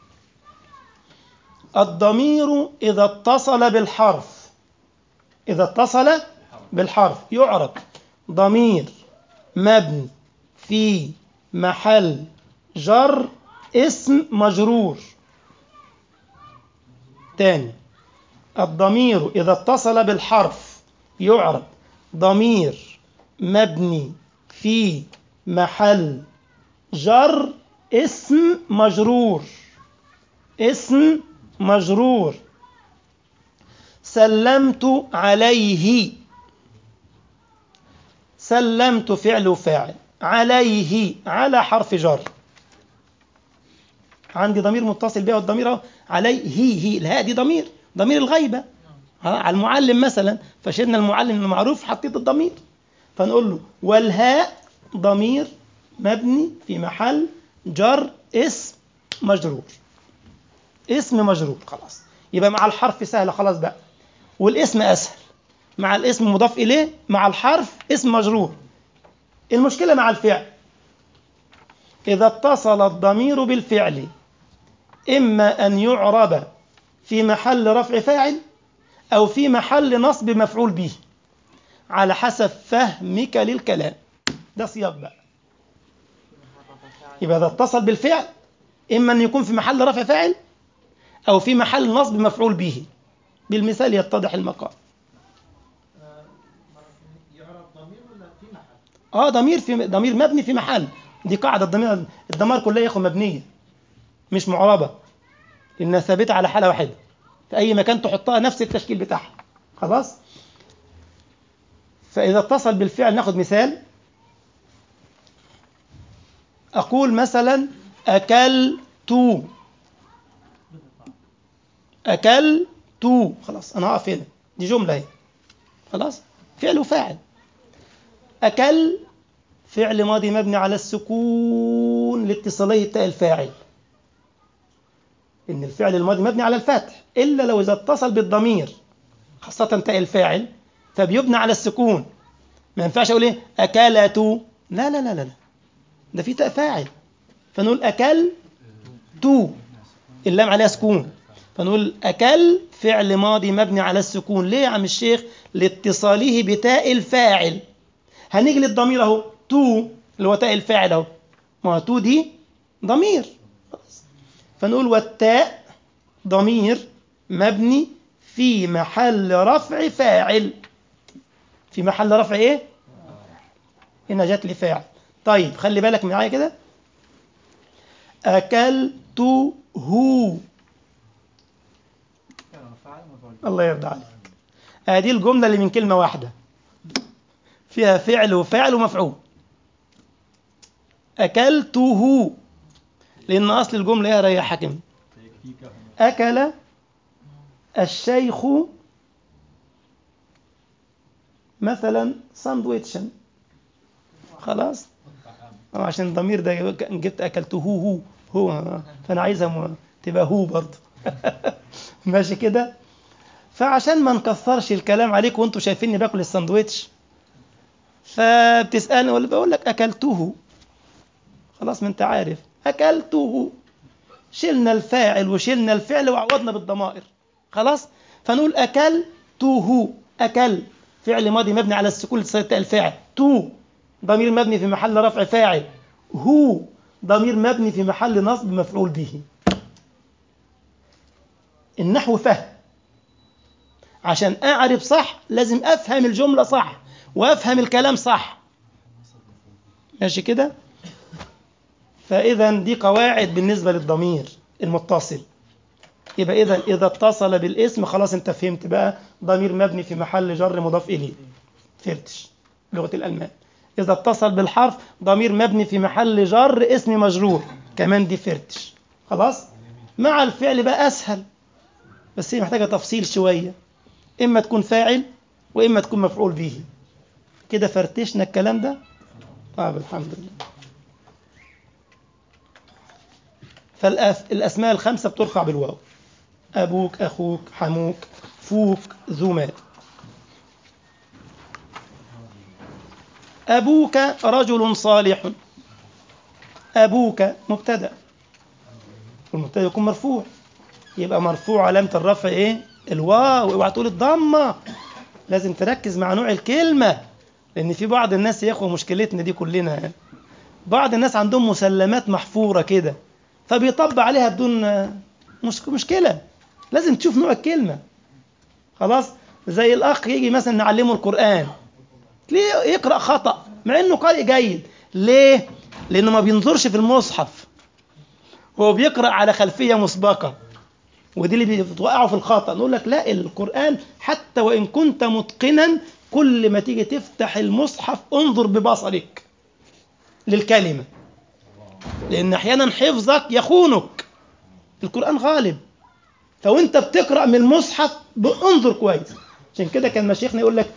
الضمير إذا اتصل بالحرف إذا اتصل بالحرف يعرب ضمير مبني في محل جر اسم مجرور تاني الضمير إذا اتصل بالحرف يعرب ضمير مبني في محل جر اسم مجرور اسم مجرور سلمت عليه سلمت فعل وفاعل عليه على حرف جر عندي ضمير متصل بها والضمير اهو عليه هي هي الهاء دي ضمير ضمير الغيبة ها على المعلم مثلا فشلنا المعلم المعروف حطيت الضمير فنقول له والهاء ضمير مبني في محل جر اسم مجرور اسم مجرور خلاص يبقى مع الحرف سهلة خلاص بقى والاسم أسهل مع الاسم مضاف إليه مع الحرف اسم مجرور المشكلة مع الفعل إذا اتصل الضمير بالفعل إما أن يعرب في محل رفع فاعل أو في محل نصب مفعول به على حسب فهمك للكلام ده سياق بقى يبقى إذا اتصل بالفعل إما أن يكون في محل رفع فاعل أو في محل نصب مفعول به بالمثال يتضح المقام آه، يعرف ضمير ولا في محل؟ اه ضمير في ضمير مبني في محل دي قاعده الضمير الضمائر كلها يا اخو مبنيه مش معربه لانها ثابته على حاله واحده في اي مكان تحطها نفس التشكيل بتاعها خلاص فاذا اتصل بالفعل ناخد مثال اقول مثلا اكلت اكلت خلاص انا هقف هنا دي جمله اهي خلاص فعل وفاعل أكل فعل ماضي مبني على السكون لاتصاله بتاء الفاعل إن الفعل الماضي مبني على الفتح إلا لو إذا اتصل بالضمير خاصة تاء الفاعل فبيبنى على السكون ما ينفعش أقول إيه أكلت لا لا لا لا لا. ده في تاء فاعل فنقول أكل تو اللام عليها سكون فنقول أكل فعل ماضي مبني على السكون ليه يا عم الشيخ لاتصاله بتاء الفاعل هنيجي للضمير اهو تو اللي هو تاء الفاعل اهو ما هو تو دي ضمير خلاص. فنقول والتاء ضمير مبني في محل رفع فاعل في محل رفع ايه هنا جات لي فاعل طيب خلي بالك معايا كده اكلته فعل وفاعل ومفعول الله يرضى عليك ادي الجمله اللي من كلمه واحده فيها فعل وفاعل ومفعول اكلته لان اصل الجمله ايه يا ريا حكم فيكفيك اكل الشيخ مثلا ساندويتشا خلاص أو عشان الضمير ده جبت اكلته هو هو فانا عايزها م- تبقى هو برضه ماشي كده فعشان ما نكثرش الكلام عليك وانتوا شايفيني باكل الساندويتش فبتسالني ولا بقول لك اكلته خلاص ما انت عارف اكلته شلنا الفاعل وشلنا الفعل وعوضنا بالضمائر خلاص فنقول اكلته اكل فعل ماضي مبني على السكون لتصير الفاعل تو ضمير مبني في محل رفع فاعل هو ضمير مبني في محل نصب مفعول به النحو فهم عشان أعرف صح لازم أفهم الجملة صح وأفهم الكلام صح ماشي كده فإذا دي قواعد بالنسبة للضمير المتصل يبقى إذا إذا اتصل بالاسم خلاص أنت فهمت بقى ضمير مبني في محل جر مضاف إليه فهمتش لغة الألمان إذا اتصل بالحرف ضمير مبني في محل جر اسم مجرور كمان دي فرتش خلاص مع الفعل بقى أسهل بس هي محتاجة تفصيل شوية إما تكون فاعل وإما تكون مفعول به كده فرتشنا الكلام ده طيب الحمد لله فالأسماء الخمسة بترفع بالواو أبوك أخوك حموك فوك ذو مال أبوك رجل صالح أبوك مبتدأ والمبتدأ يكون مرفوع يبقى مرفوع علامة الرفع إيه؟ الواو اوعى تقول الضمة لازم تركز مع نوع الكلمة لأن في بعض الناس يا إخوة مشكلتنا دي كلنا يعني. بعض الناس عندهم مسلمات محفورة كده فبيطبق عليها بدون مش مشكلة لازم تشوف نوع الكلمة خلاص زي الأخ يجي مثلا نعلمه القرآن ليه يقرأ خطأ مع إنه قارئ جيد ليه؟ لأنه ما بينظرش في المصحف هو بيقرأ على خلفية مسبقة ودي اللي بتوقعه في الخطأ نقول لك لا القرآن حتى وإن كنت متقنا كل ما تيجي تفتح المصحف انظر ببصرك للكلمة لأن أحيانا حفظك يخونك القرآن غالب فوانت بتقرأ من المصحف انظر كويس عشان كده كان مشايخنا يقول لك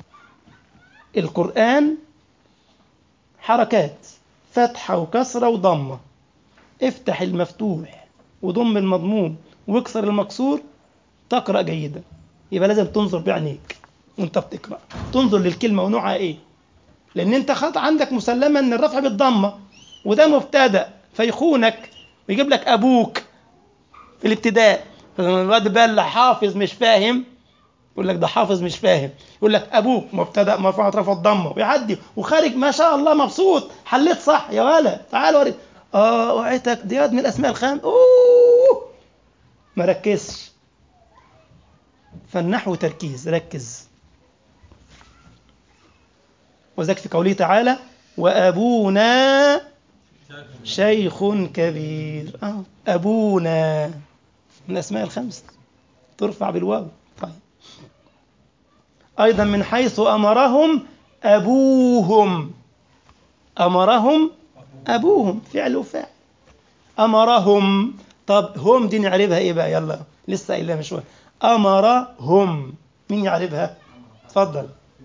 القرآن حركات فتحة وكسرة وضمة افتح المفتوح وضم المضموم واكسر المكسور تقرأ جيدا يبقى لازم تنظر بعينيك وانت بتقرأ تنظر للكلمة ونوعها ايه لان انت خط عندك مسلمة ان الرفع بالضمة وده مبتدأ فيخونك ويجيب لك ابوك في الابتداء فلما الواد بقى اللي حافظ مش فاهم يقول لك ده حافظ مش فاهم يقول لك ابوك مبتدا مرفوع اطراف الضمه ويعدي وخارج ما شاء الله مبسوط حليت صح يا ولد تعال وري اه وعيتك دي من الاسماء الخام اوه ما ركزش فالنحو تركيز ركز وذلك في قوله تعالى وابونا شيخ كبير آه. ابونا من الاسماء الخمس ترفع بالواو طيب أيضا من حيث أمرهم أبوهم أمرهم أبوهم فعل وفعل أمرهم طب هم دي نعرفها إيه بقى يلا لسه قايلها من شوية أمرهم مين يعرفها اتفضل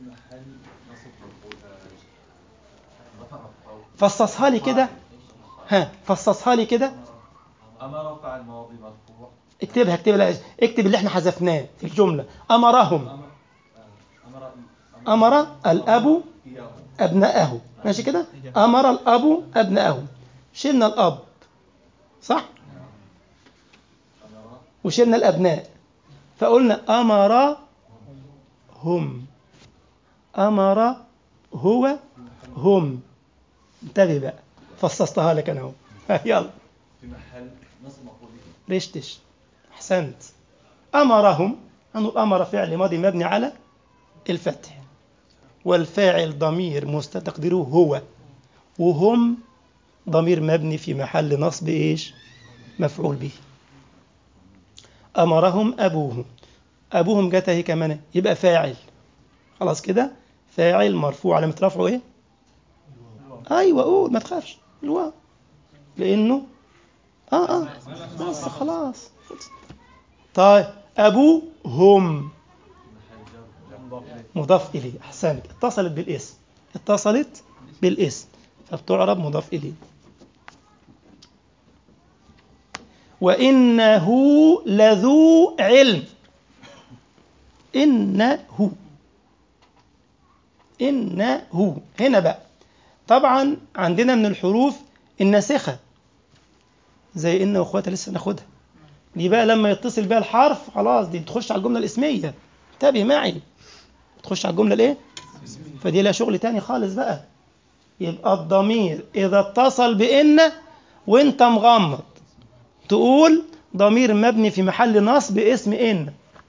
فصصها لي كده ها فصصها لي كده أمر فعل ماضي مرفوع اكتبها اكتبها لا اكتب اللي احنا حذفناه في الجملة أمرهم أمر أمر أمر الأب إياه أبناءه ماشي كده أمر الأب أبناءه شلنا الأب صح أمر وشلنا الأبناء فقلنا أمر هم أمر هو هم انتبه بقى فصصتها لك أنا أهو يلا في محل نصب مفعول به رشتش أحسنت أمرهم أنه أمر فعل ماضي مبني على الفتح والفاعل ضمير مستتقدره هو وهم ضمير مبني في محل نصب إيش مفعول به أمرهم أبوهم أبوهم جت اهي كمان يبقى فاعل خلاص كده فاعل مرفوع علامة رفعه إيه أيوة قول ما تخافش الواو لأنه آه آه بس خلاص طيب أبوهم مضاف إليه أحسنت اتصلت بالاسم اتصلت بالاسم فبتعرب مضاف إليه وإنه لذو علم إنه إنه هنا بقى طبعا عندنا من الحروف الناسخة زي إن وأخواتها لسه ناخدها دي بقى لما يتصل بها الحرف خلاص دي بتخش على الجملة الاسمية انتبه معي تخش على الجملة الايه فدي لها شغل تاني خالص بقى يبقى الضمير إذا اتصل بإن وانت مغمض تقول ضمير مبني في محل نصب اسم إن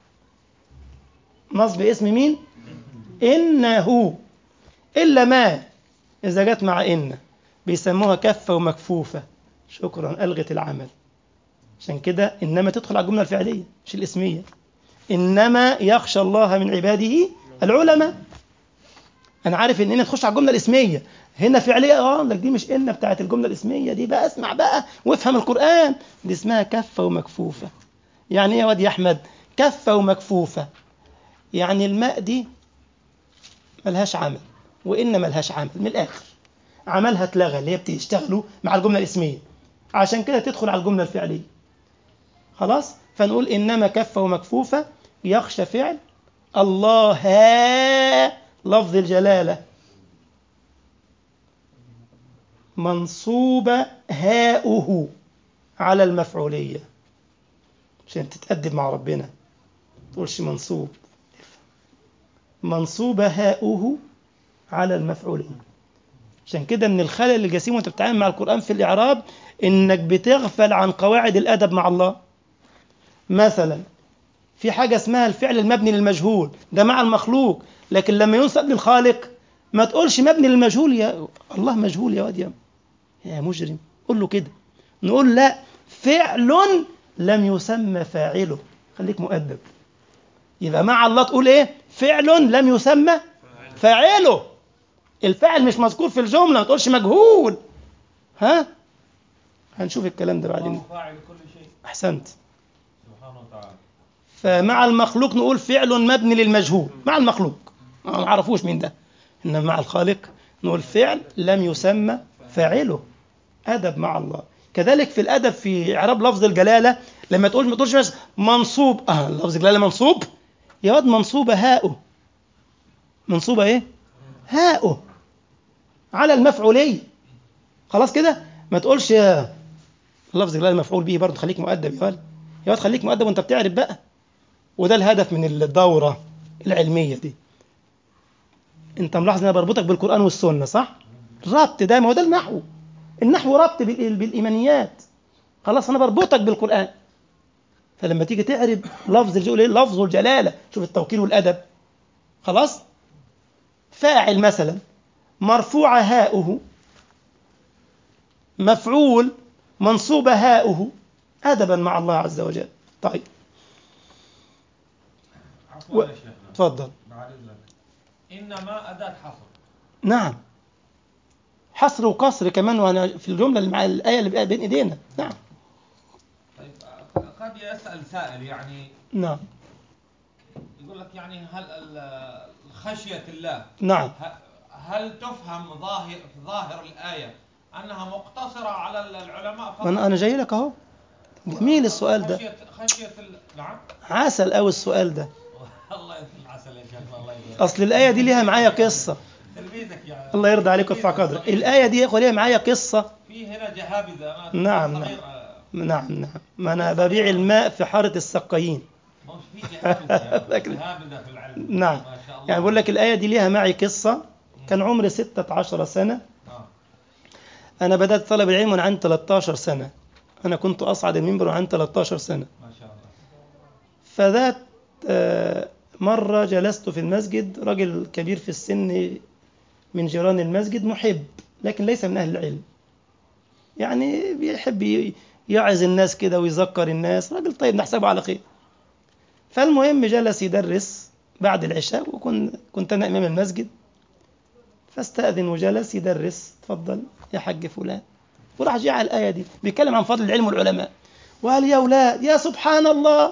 نصب اسم مين إنه إلا ما إذا جت مع إن بيسموها كفة ومكفوفة شكرا ألغت العمل عشان كده إنما تدخل على الجملة الفعلية مش الاسمية إنما يخشى الله من عباده العلماء أنا عارف إن إن تخش على الجملة الاسمية هنا فعلية اه لك دي مش إن بتاعت الجملة الاسمية دي بقى اسمع بقى وافهم القرآن دي اسمها كفة ومكفوفة يعني إيه يا واد يا أحمد كفة ومكفوفة يعني الماء دي ملهاش عمل وإن ملهاش عمل من الآخر عملها اتلغى اللي هي بتشتغلوا مع الجملة الاسمية عشان كده تدخل على الجملة الفعلية خلاص فنقول إنما كفة ومكفوفة يخشى فعل الله لفظ الجلالة منصوبة هاؤه على المفعولية عشان تتأدب مع ربنا تقولش منصوب منصوبة هاؤه على المفعولية عشان كده من الخلل الجسيم وانت بتتعامل مع القرآن في الإعراب إنك بتغفل عن قواعد الأدب مع الله مثلا في حاجة اسمها الفعل المبني للمجهول ده مع المخلوق لكن لما ينسب للخالق ما تقولش مبني للمجهول يا الله مجهول يا واد يا يا مجرم قول له كده نقول لا فعل لم يسمى فاعله خليك مؤدب يبقى مع الله تقول ايه فعل لم يسمى فاعله الفاعل مش مذكور في الجمله ما تقولش مجهول ها هنشوف الكلام ده بعدين الله فاعل كل شيء احسنت سبحانه وتعالى فمع المخلوق نقول فعل مبني للمجهول مع المخلوق ما نعرفوش مين ده انما مع الخالق نقول فعل لم يسمى فاعله ادب مع الله كذلك في الادب في اعراب لفظ الجلاله لما تقول ما تقولش بس منصوب اه لفظ الجلاله منصوب يا واد منصوبه هاؤه منصوبه ايه هاؤه على المفعوليه خلاص كده ما تقولش يا لفظ الجلاله مفعول به برضه خليك مؤدب يا ولد يا واد خليك مؤدب وانت بتعرف بقى وده الهدف من الدوره العلميه دي انت ملاحظ ان انا بربطك بالقران والسنه صح ربط ده ما هو ده النحو النحو ربط بال- بالايمانيات خلاص انا بربطك بالقران فلما تيجي تعرب لفظ الجلاله ايه لفظ الجلاله شوف التوكيل والادب خلاص فاعل مثلا مرفوع هاؤه مفعول منصوب هاؤه ادبا مع الله عز وجل طيب عفوا و- يا شيخنا تفضل بعد اذنك انما اداه حصر نعم حصر وقصر كمان وانا في الجمله اللي مع الايه اللي بقى بين ايدينا نعم طيب قد يسال سائل يعني نعم يقول لك يعني هل ال- خشيه الله نعم ه- هل تفهم ظاهر في ظاهر الايه انها مقتصره على ال- العلماء فقط وانا انا جاي لك اهو جميل السؤال ده خشيه خشيه ال... نعم عسل قوي السؤال ده الله يطول العسل يا شيخ الله يبارك اصل الايه دي ليها معايا قصه تلميذك يا الله يرضى عليك ويرفع قدرك الايه دي يا اخوه ليها معايا قصه في هنا جهابذه انا نعم، صغير آه، نعم نعم ما انا ببيع الماء في حاره السقايين ما هو في جهابذه لكن- جهابذه في العلم نعم ما شاء الله يعني بقول لك الايه دي ليها معي قصه كان عمري 16 سنه آه. انا بدات طلب العلم وانا عندي 13 سنه انا كنت اصعد المنبر وانا عندي 13 سنه ما شاء الله فذات آه، مرة جلست في المسجد رجل كبير في السن من جيران المسجد محب لكن ليس من أهل العلم يعني بيحب ي- يعظ الناس كده ويذكر الناس راجل طيب نحسبه على خير فالمهم جلس يدرس بعد العشاء وكنت كنت أنا إمام المسجد فاستأذن وجلس يدرس تفضل يا حاج فلان وراح جاء على الآية دي بيتكلم عن فضل العلم والعلماء وقال يا أولاد يا سبحان الله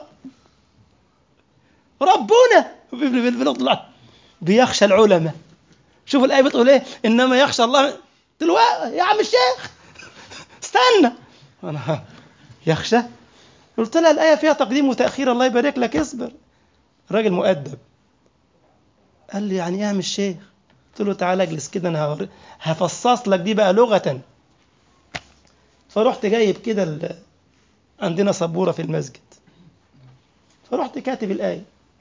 ربنا بنطلع بيخشى العلماء شوف الآية بتقول إيه إنما يخشى الله قلت له "آه، يا عم الشيخ استنى أنا يخشى قلت لها الآية فيها تقديم وتأخير الله يبارك لك اصبر راجل مؤدب قال لي يعني إيه يا عم الشيخ قلت له تعالى اجلس كده أنا هور- هفصص لك دي بقى لغة فرحت جايب كده ال- عندنا سبورة في المسجد فرحت كاتب الآية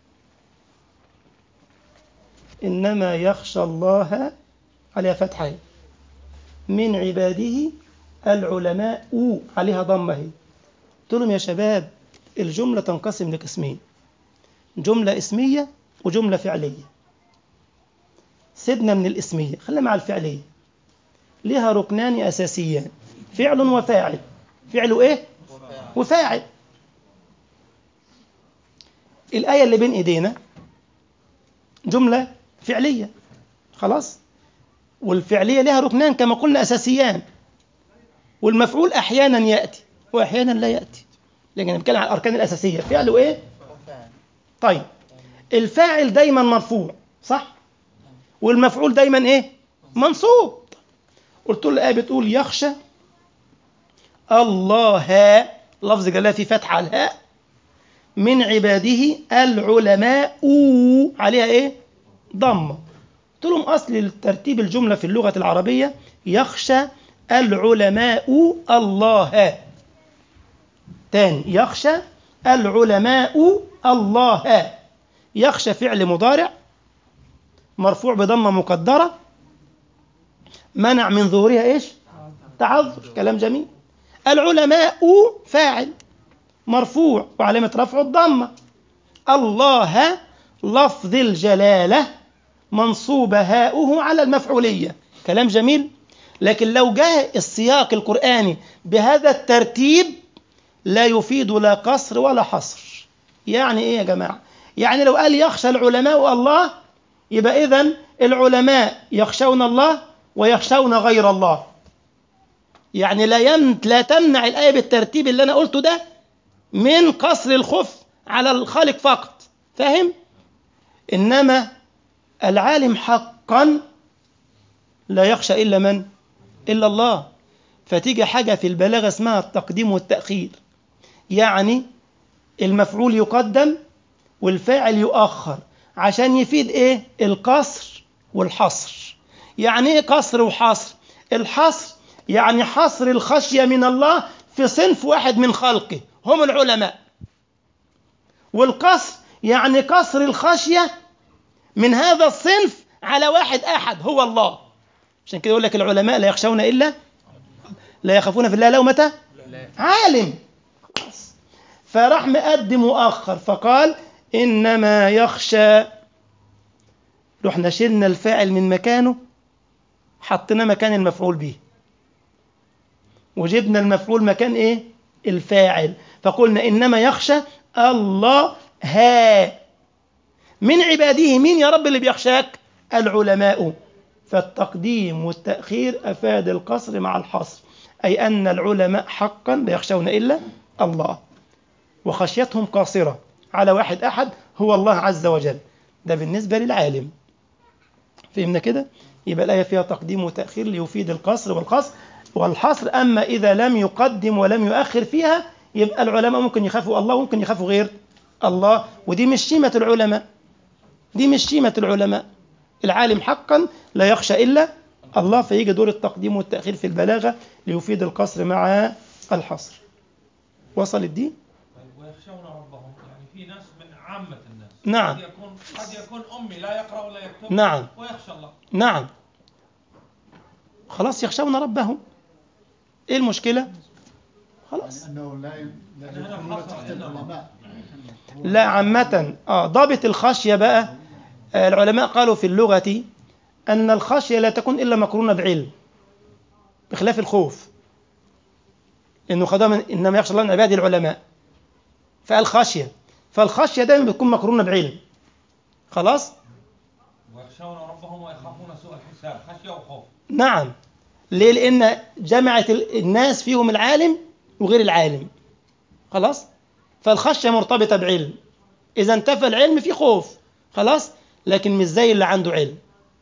إنما يخشى الله عليها فتحة من عباده العلماء عليها ضمة هي قلت لهم يا شباب الجملة تنقسم لقسمين جملة اسمية وجملة فعلية سيبنا من الاسمية خلينا مع الفعلية لها ركنان أساسيان فعل وفاعل فعل إيه؟ وفاعل الآية اللي بين إيدينا جملة فعلية خلاص والفعلية لها ركنان كما قلنا أساسيان والمفعول أحيانا يأتي وأحيانا لا يأتي لكن نتكلم عن الأركان الأساسية فعل إيه؟ طيب الفاعل دايما مرفوع صح؟ والمفعول دايما إيه؟ منصوب قلت له الآية بتقول يخشى الله لفظ جلاله في فتح على الهاء من عباده العلماء عليها ايه ضمه قلت لهم اصل الترتيب الجمله في اللغه العربيه يخشى العلماء الله تاني يخشى العلماء الله يخشى فعل مضارع مرفوع بضمه مقدره منع من ظهورها ايش تعذر كلام جميل العلماء فاعل مرفوع وعلامة رفعه الضمة الله لفظ الجلالة منصوب هاؤه على المفعولية كلام جميل لكن لو جاء السياق القرآني بهذا الترتيب لا يفيد لا قصر ولا حصر يعني ايه يا جماعة يعني لو قال يخشى العلماء الله يبقى إذن العلماء يخشون الله ويخشون غير الله يعني لا يم... لا تمنع الآية بالترتيب اللي أنا قلته ده من قصر الخف على الخالق فقط فاهم؟ إنما العالم حقا لا يخشى إلا من؟ إلا الله فتيجي حاجة في البلاغة اسمها التقديم والتأخير يعني المفعول يقدم والفاعل يؤخر عشان يفيد ايه القصر والحصر يعني ايه قصر وحصر الحصر يعني حصر الخشية من الله في صنف واحد من خلقه هم العلماء والقصر يعني قصر الخشية من هذا الصنف على واحد أحد هو الله عشان كده يقول لك العلماء لا يخشون إلا لا يخافون في الله لومة عالم خلاص فراح مقدم وأخر فقال إنما يخشى رحنا شلنا الفاعل من مكانه حطينا مكان المفعول به وجبنا المفعول مكان ايه الفاعل فقلنا انما يخشى الله ها من عباده مين يا رب اللي بيخشاك العلماء فالتقديم والتأخير أفاد القصر مع الحصر أي أن العلماء حقا لا يخشون إلا الله وخشيتهم قاصرة على واحد أحد هو الله عز وجل ده بالنسبة للعالم فهمنا كده يبقى الآية فيها تقديم وتأخير ليفيد القصر والقصر والحصر أما إذا لم يقدم ولم يؤخر فيها يبقى العلماء ممكن يخافوا الله وممكن يخافوا غير الله ودي مش شيمة العلماء دي مش شيمة العلماء العالم حقا لا يخشى إلا الله فيجي دور التقديم والتأخير في البلاغة ليفيد القصر مع الحصر وصلت دي؟ طيب ويخشون ربهم يعني في ناس من عامة الناس نعم. قد يكون قد يكون أمي لا يقرأ ولا يكتب نعم. ويخشى الله نعم خلاص يخشون ربهم ايه المشكلة خلاص أنه لا لا أنا يدخلون حصل تحت إنما. العلماء لا عامة اه ضابط الخشية بقى آه العلماء قالوا في اللغة أن الخشية لا تكون إلا مقرونة بعلم بخلاف الخوف إنه خدها من إنما يخشى الله من عباده العلماء فقال خشية فالخشية دائما بتكون مقرونة بعلم خلاص ويخشون ربهم ويخافون سوء الحساب خشية وخوف نعم ليه لأن جمعت ال- الناس فيهم العالم وغير العالم خلاص فالخشية مرتبطة بعلم إذا انتفى العلم في خوف خلاص لكن مش زي اللي عنده علم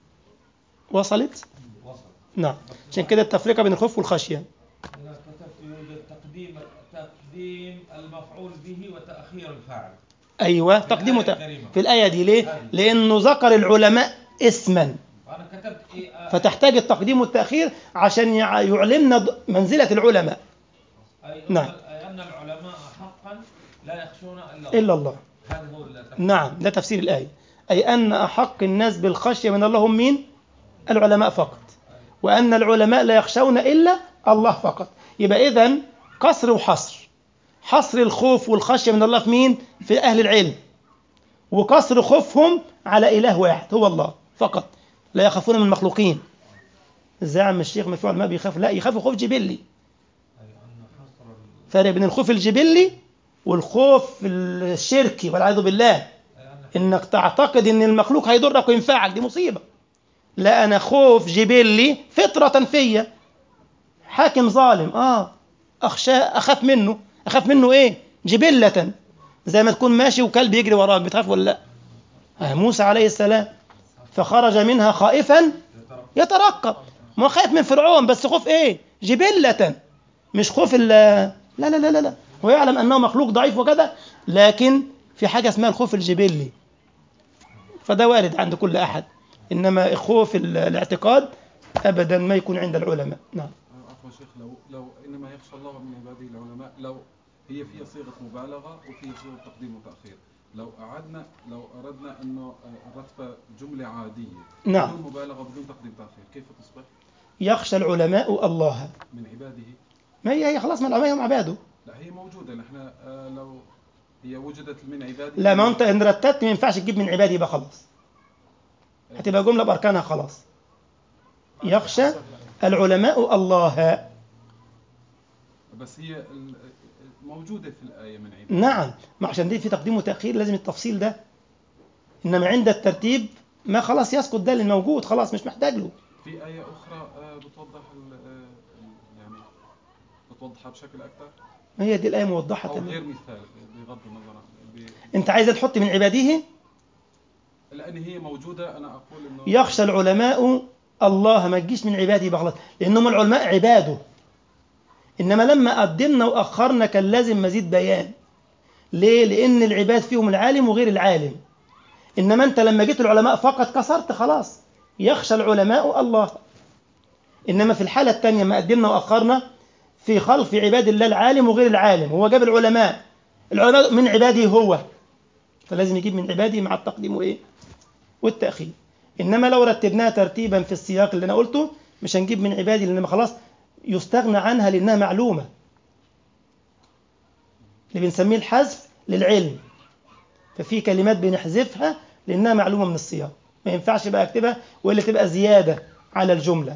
وصلت وصل نعم عشان كده التفرقة بين الخوف والخشية أنا كتبت يوجد تقديم تقديم المفعول به وتأخير الفاعل أيوة تقديم وت- الكريمة. في الآية دي ليه لأنه ذكر العلماء اسما فأنا كتبت إيه آه، فتحتاج التقديم والتأخير عشان يع- يعلمنا ض- منزلة العلماء أي نعم. أي أن العلماء حقا لا يخشون إلا الله إلا الله هذا هو التفسير. نعم ده تفسير الآية أي أن أحق الناس بالخشية من الله هم مين؟ العلماء فقط وأن العلماء لا يخشون إلا الله فقط يبقى إذن قصر وحصر حصر الخوف والخشية من الله في مين؟ في أهل العلم وقصر خوفهم على إله واحد هو الله فقط لا يخافون من المخلوقين ازاي يا عم الشيخ ما في علماء بيخافوا لا يخافوا خوف جبلي أي أن حصر ال- فرق بين الخوف الجبلي والخوف الشركي والعياذ بالله أي أن انك تعتقد ان المخلوق هيضرك وينفعك دي مصيبه لا انا خوف جبلي فطره فيا حاكم ظالم اه اخشى اخاف منه اخاف منه ايه جبله زي ما تكون ماشي وكلب يجري وراك بتخاف ولا لا آه موسى عليه السلام فخرج منها خائفا يترقب ما هو خايف من فرعون بس خوف ايه جبله مش خوف ال لا لا لا لا لا هو يعلم انه مخلوق ضعيف وكذا لكن في حاجه اسمها الخوف الجبلي فده وارد عند كل احد انما خوف ال- الاعتقاد ابدا ما يكون عند العلماء نعم عفوا شيخ لو لو انما يخشى الله من عباده العلماء لو هي فيها صيغه مبالغه وفيها صيغه تقديم وتاخير لو اعدنا لو اردنا انه رتبه جمله عاديه نعم. بدون مبالغه بدون تقديم تاخير كيف تصبح يخشى العلماء الله من عباده ما هي هي خلاص ما العلماء هم عباده لا هي موجوده نحن آه، لو هي وجدت من عبادي لا ما انت ان رتبت ما ينفعش تجيب من عبادي يبقى خلاص هتبقى جمله باركانها خلاص يخشى العلماء الله بس هي ال- موجودة في الآية من عبادي نعم ما عشان دي في تقديم وتاخير لازم التفصيل ده انما عند الترتيب ما خلاص يسقط ده اللي موجود خلاص مش محتاج له في آية أخرى آه، بتوضح ال- آه، ال- يعني بتوضحها بشكل أكثر ما هي دي الايه موضحه أو تمام غير مثال بغض النظر عن- ب- انت عايز تحط من عباده لأن هي موجودة أنا أقول إنه يخشى العلماء الله ما تجيش من عباده يبقى غلط لانهم العلماء عباده انما لما قدمنا واخرنا كان لازم مزيد بيان ليه لان العباد فيهم العالم وغير العالم انما انت لما جيت العلماء فقط كسرت خلاص يخشى العلماء الله انما في الحاله الثانيه ما قدمنا واخرنا في خلق عباد الله العالم وغير العالم هو جاب العلماء العلماء من عباده هو فلازم يجيب من عباده مع التقديم وايه والتاخير انما لو رتبناها ترتيبا في السياق اللي انا قلته مش هنجيب من عبادي لان خلاص يستغنى عنها لانها معلومه اللي بنسميه الحذف للعلم ففي كلمات بنحذفها لانها معلومه من السياق ما ينفعش بقى اكتبها والا تبقى زياده على الجمله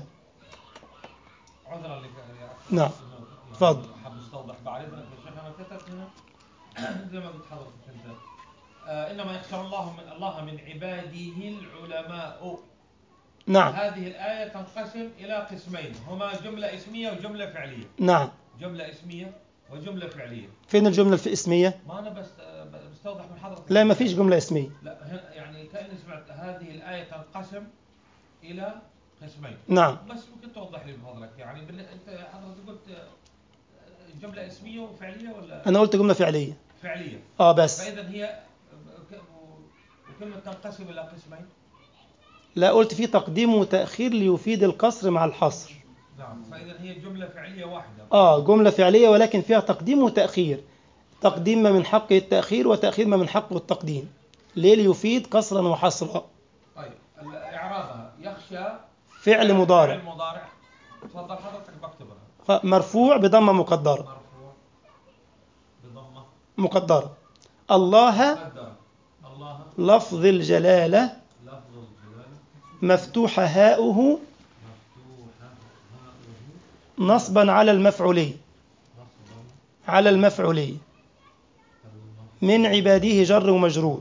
عذرا لك يا أخي. نعم. إنه- تفضل. حاب استوضح بعد اذنك يا شيخ انا كتبت هنا زي ما قلت حضرتك انت آه انما يخشى الله من الله من عباده العلماء نعم هذه الآية تنقسم إلى قسمين هما جملة اسمية وجملة فعلية نعم جملة اسمية وجملة فعلية فين الجمله الاسميه ما أنا بس بستوضح من حضرتك لا ما فيش جمله اسميه لا هنا يعني كأني سمعت هذه الآية تنقسم إلى قسمين نعم بس ممكن توضح لي بفضلك يعني بال... أنت حضرتك قلت آه، جملة اسمية وفعلية ولا انا قلت جمله فعليه فعلية اه بس فإذا هي ك- وكلمة تنقسم إلى قسمين لا قلت في تقديم وتاخير ليفيد القصر مع الحصر نعم فإذا هي جملة فعلية واحدة اه جمله فعليه ولكن فيها تقديم وتاخير تقديم ما من حقه التاخير وتاخير ما من حقه التقديم ليه ليفيد قصرا وحصرا طيب ال- إعرابها يخشى فعل مضارع فعل مضارع تفضل حضرتك بكتبها خ- مرفوع بضمه مقدره مرفوع بضمة مقدره الله قدر الله لفظ الجلاله لفظ الجلالة مفتوح هاؤه مفتوحة هاؤه نصبا على المفعولي نصبا على المفعولي من عباده جر ومجرور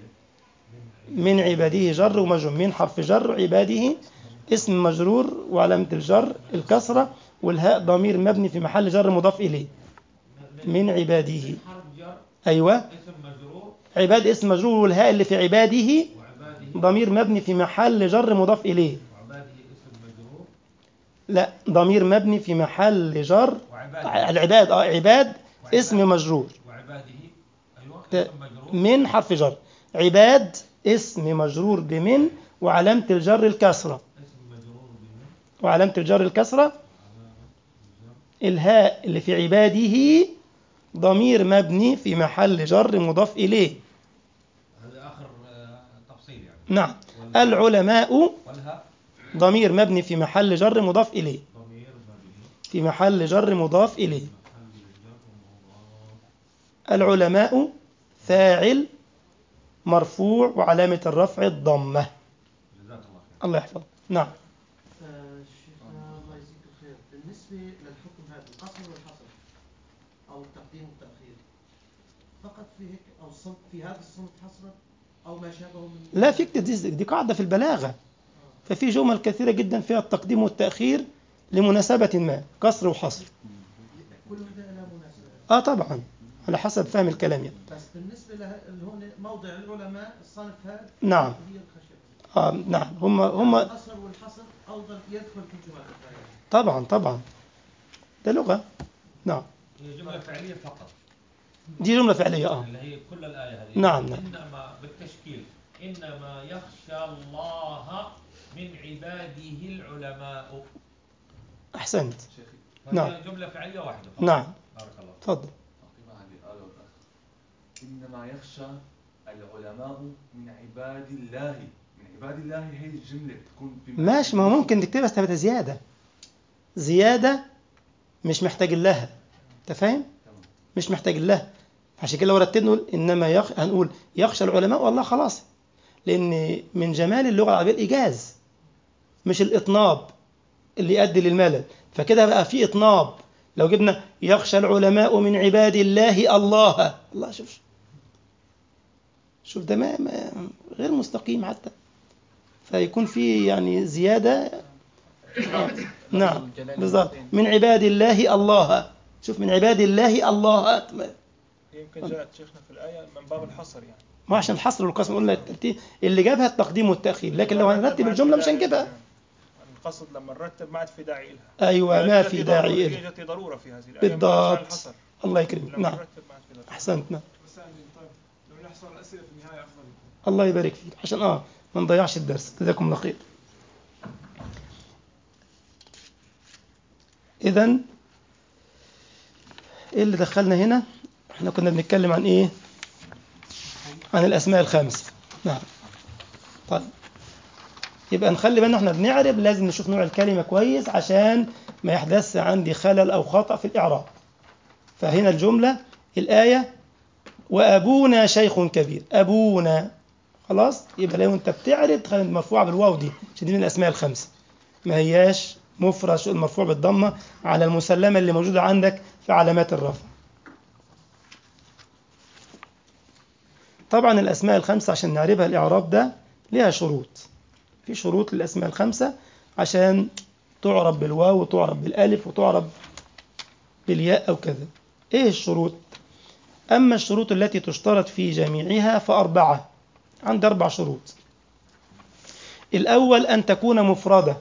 من عباده جر ومجرور من حرف جر عباده اسم مجرور وعلامة الجر الكسرة والهاء ضمير مبني في محل جر مضاف إليه من عباده حرف جر أيوة اسم مجرور عباد اسم مجرور والهاء اللي في عباده وعباده ضمير مبني في محل جر مضاف إليه وعباده اسم مجرور لا ضمير مبني في محل جر وعباده العباد اه عباد اسم مجرور وعباده أيوة ت- اسم مجرور من حرف جر عباد اسم مجرور بمن وعلامة الجر الكسرة اسم مجرور بمن وعلامة الجر الكسرة الهاء اللي في عباده ضمير مبني في محل جر مضاف إليه هذا آخر آه، تفصيل يعني نعم العلماء والهاء ضمير مبني في محل جر مضاف إليه ضمير مبني في محل جر مضاف إليه محل الجر مضاف العلماء فاعل مرفوع وعلامة الرفع الضمة جزاك الله خير الله يحفظ نعم شيخنا الله يجزيك الخير بالنسبة للحكم هذا القصر والحصر أو التقديم والتأخير فقط في هيك أو الصمت في هذا الصمت حصرا أو ما شابه من لا في كتير- دي, دي قاعدة في البلاغة ففي جمل كثيرة جدا فيها التقديم والتأخير لمناسبة ما قصر وحصر كل هذا لا مناسبة اه طبعا على حسب فهم الكلام يعني. بس بالنسبة له اللي هون موضع العلماء الصنف هذا نعم هي الخشب آه نعم هم هم القصر والحصر أيضا يدخل في جمل الآية طبعا طبعا ده لغة نعم هي جملة فعلية فقط دي جملة فعلية اه اللي هي كل الآية هذه نعم، نعم. إنما بالتشكيل إنما يخشى الله من عباده العلماء أحسنت شيخي فهي نعم. جملة فعلية واحدة فقط. نعم بارك الله تفضل أقيم هذه الآية والآخر إنما يخشى العلماء من عباد الله من عباد الله هي الجملة تكون في ماشي ما هو ممكن تكتبها استفادة زيادة زيادة مش محتاج لها انت فاهم تمام مش محتاج لها عشان كده لو رتبنا نقول انما يخ... هنقول يخشى العلماء والله خلاص لان من جمال اللغه العربيه الايجاز مش الاطناب اللي يؤدي للملل فكده بقى في اطناب لو جبنا يخشى العلماء من عباد الله الله الله شوف شوف ده ما ما غير مستقيم حتى فيكون في يعني زياده آه. نعم بالضبط من عباد الله الله شوف من عباد الله الله يمكن جاءت شيخنا في الآية من باب الحصر يعني ما عشان الحصر والقسم قلنا الترتيب اللي جابها التقديم والتأخير لكن لو هنرتب الجملة مش هنجيبها القصد لما نرتب ما عاد في داعي لها أيوة ما في داعي إلها يوجد ضرورة في هذه الآية بالضبط. عشان الحصر. الله يكرمك لما نعم نرتب ما عاد في ضرورة أحسنت نعم بس يعني طيب لو نحصل الأسئلة في النهاية أفضل الله يبارك فيك عشان اه ما نضيعش الدرس جزاكم الله خير اذا ايه اللي دخلنا هنا احنا كنا بنتكلم عن ايه عن الاسماء الخمسه نعم طيب يبقى نخلي بالنا احنا بنعرب لازم نشوف نوع الكلمه كويس عشان ما يحدث عندي خلل او خطا في الاعراب فهنا الجمله الايه وابونا شيخ كبير ابونا خلاص يبقى لو انت بتعرب تخلي مرفوعه بالواو دي عشان دي من الاسماء الخمسه ما هياش مفرد شو المرفوع بالضمه على المسلمه اللي موجوده عندك في علامات الرفع طبعا الاسماء الخمسه عشان نعربها الاعراب ده ليها شروط في شروط للاسماء الخمسه عشان تعرب بالواو وتعرب بالالف وتعرب بالياء او كذا ايه الشروط اما الشروط التي تشترط في جميعها فاربعه عند أربع شروط الأول أن تكون مفردة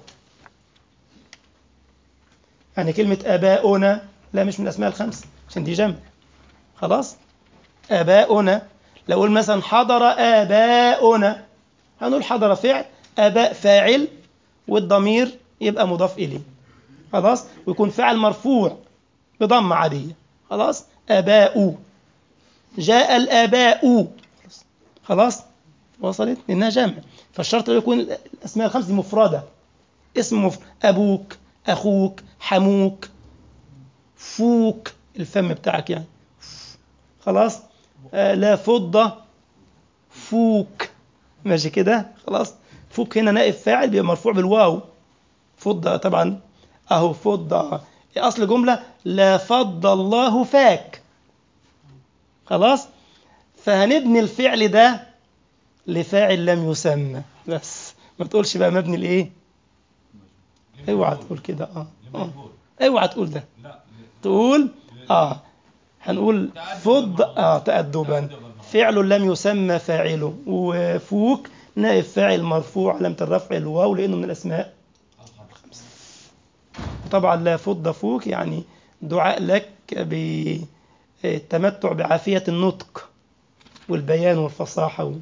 يعني كلمة آباؤنا لا مش من الأسماء الخمسة عشان دي جمع خلاص آباؤنا لو قول مثلا حضر آباؤنا هنقول حضر فعل آباء فاعل والضمير يبقى مضاف إليه خلاص ويكون فعل مرفوع بضمة عادية خلاص آباء جاء الآباء خلاص وصلت لأنها جمع فالشرط أن يكون الأسماء الخمس دي مفردة اسم مفرد أبوك أخوك حموك فوك الفم بتاعك يعني خلاص آه لا فضة فوك ماشي كده خلاص فوك هنا نائب فاعل بيبقى مرفوع بالواو فضة طبعا أهو فضة أصل جملة لا فض الله فاك خلاص فهنبني الفعل ده لفاعل لم يسمى بس ما تقولش بقى مبني لايه اوعى تقول كده اه, آه. اوعى تقول ده لا تقول اه هنقول فض اه تأدبا فعل لم يسمى فاعله وفوك نائب فاعل مرفوع علامة الرفع الواو لأنه من الأسماء الخمسة طبعا لا فض فوك يعني دعاء لك بالتمتع بعافية النطق والبيان والفصاحة و...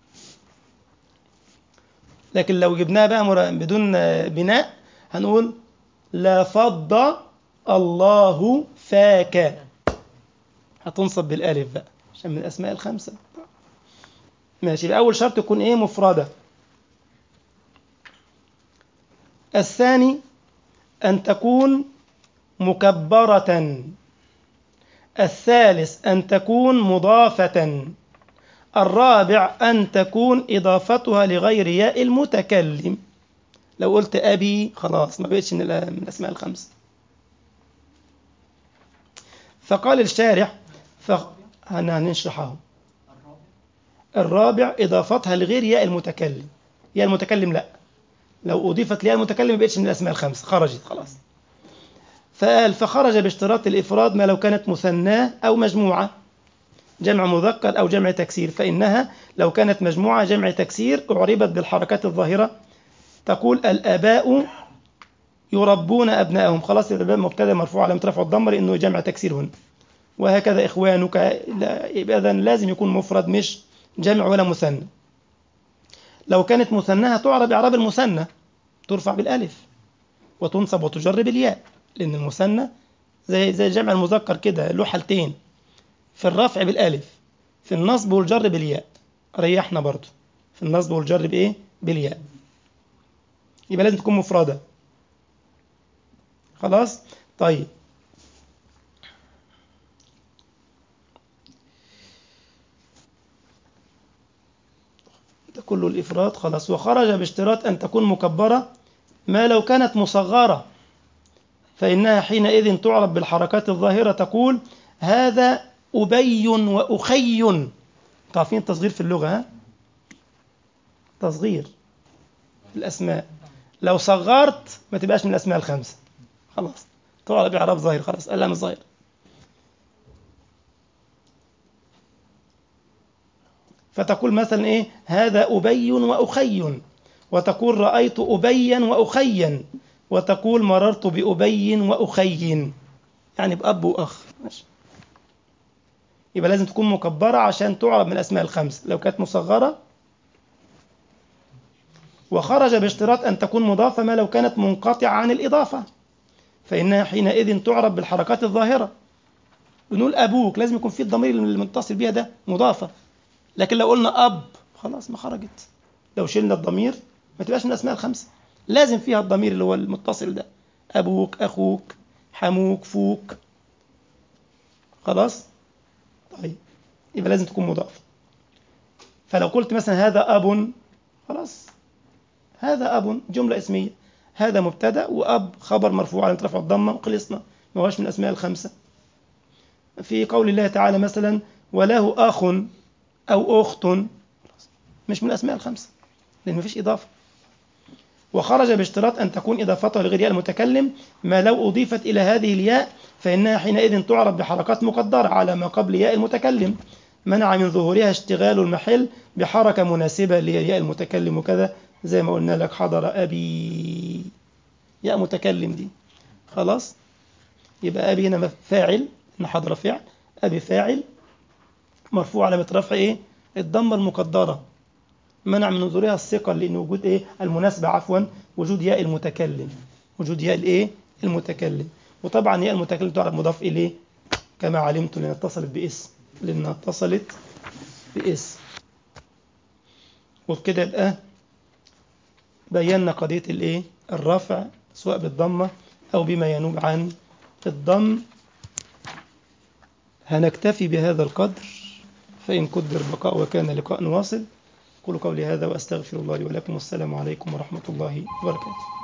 لكن لو جبناها بقى مر- بدون بناء هنقول لا فض الله فاك هتنصب بالالف بقى عشان من الاسماء الخمسه ماشي يبقى اول شرط يكون ايه مفرده الثاني ان تكون مكبره الثالث ان تكون مضافه الرابع أن تكون إضافتها لغير ياء المتكلم لو قلت أبي خلاص ما بقتش من الأ- من الأسماء الخمسة فقال الشارح ف... هن- هنشرحه الرابع إضافتها لغير ياء المتكلم ياء المتكلم لا لو أضيفت لياء المتكلم ما بقتش من الأسماء الخمسة خرجت خلاص فقال فخرج باشتراط الإفراد ما لو كانت مثناه أو مجموعة جمع مذكر أو جمع تكسير فإنها لو كانت مجموعة جمع تكسير أعربت بالحركات الظاهرة تقول الآباء يربون أبنائهم خلاص الآباء مبتدأ مرفوع علامة رفع الضمة لأنه جمع تكسير هنا وهكذا إخوانك لا- يبقى إذن لازم يكون مفرد مش جمع ولا مثنى لو كانت مثناها تعرب إعراب المثنى ترفع بالألف وتنصب وتجر بالياء لأن المثنى زي زي جمع المذكر كده له حالتين في الرفع بالالف في النصب والجر بالياء ريحنا برضو في النصب والجر بايه بالياء يبقى لازم تكون مفردة خلاص طيب كل الإفراد خلاص وخرج باشتراط أن تكون مكبرة ما لو كانت مصغرة فإنها حينئذ تعرب بالحركات الظاهرة تقول هذا أبي وأخي تعرفين التصغير في اللغة ها؟ تصغير في الأسماء لو صغرت ما تبقاش من الأسماء الخمسة خلاص تعرب إعراب ظاهر خلاص اللام الظاهر فتقول مثلا إيه هذا أبي وأخي وتقول رأيت أبيا وأخيا وتقول مررت بأبي وأخي يعني بأب وأخ ماشي يبقى لازم تكون مكبرة عشان تعرب من الأسماء الخمس لو كانت مصغرة وخرج باشتراط أن تكون مضافة ما لو كانت منقطعة عن الإضافة فإنها حينئذ تعرب بالحركات الظاهرة بنقول أبوك لازم يكون في الضمير المتصل بها ده مضافة لكن لو قلنا أب خلاص ما خرجت لو شلنا الضمير ما تبقاش من الأسماء الخمسة لازم فيها الضمير اللي هو المتصل ده أبوك أخوك حموك فوك خلاص طيب يبقى لازم تكون مضافة فلو قلت مثلا هذا أب خلاص هذا أب جملة اسمية هذا مبتدأ وأب خبر مرفوع على رفع الضمة وخلصنا ما هوش من الأسماء الخمسة في قول الله تعالى مثلا وله أخ أو أخت مش من الأسماء الخمسة لأن مفيش إضافة وخرج باشتراط أن تكون إضافته لغير ياء المتكلم ما لو أضيفت إلى هذه الياء فإنها حينئذ تعرب بحركات مقدرة على ما قبل ياء المتكلم منع من ظهورها اشتغال المحل بحركة مناسبة لياء المتكلم وكذا زي ما قلنا لك حضر أبي ياء متكلم دي خلاص يبقى أبي هنا فاعل إن حضر فعل أبي فاعل مرفوع علامة رفع إيه الضمة المقدرة منع من ظهورها الثقل لأن وجود إيه المناسبة عفوا وجود ياء المتكلم وجود ياء الإيه المتكلم وطبعا ياء المتكلم تعرف مضاف إليه كما علمت لأنها اتصلت باسم لأنها اتصلت باسم وبكده يبقى بينا قضية الإيه الرفع سواء بالضمة أو بما ينوب عن الضم هنكتفي بهذا القدر فإن قدر بقاء وكان لقاء واصل قولوا قولي هذا وأستغفر الله لي ولكم والسلام عليكم ورحمة الله وبركاته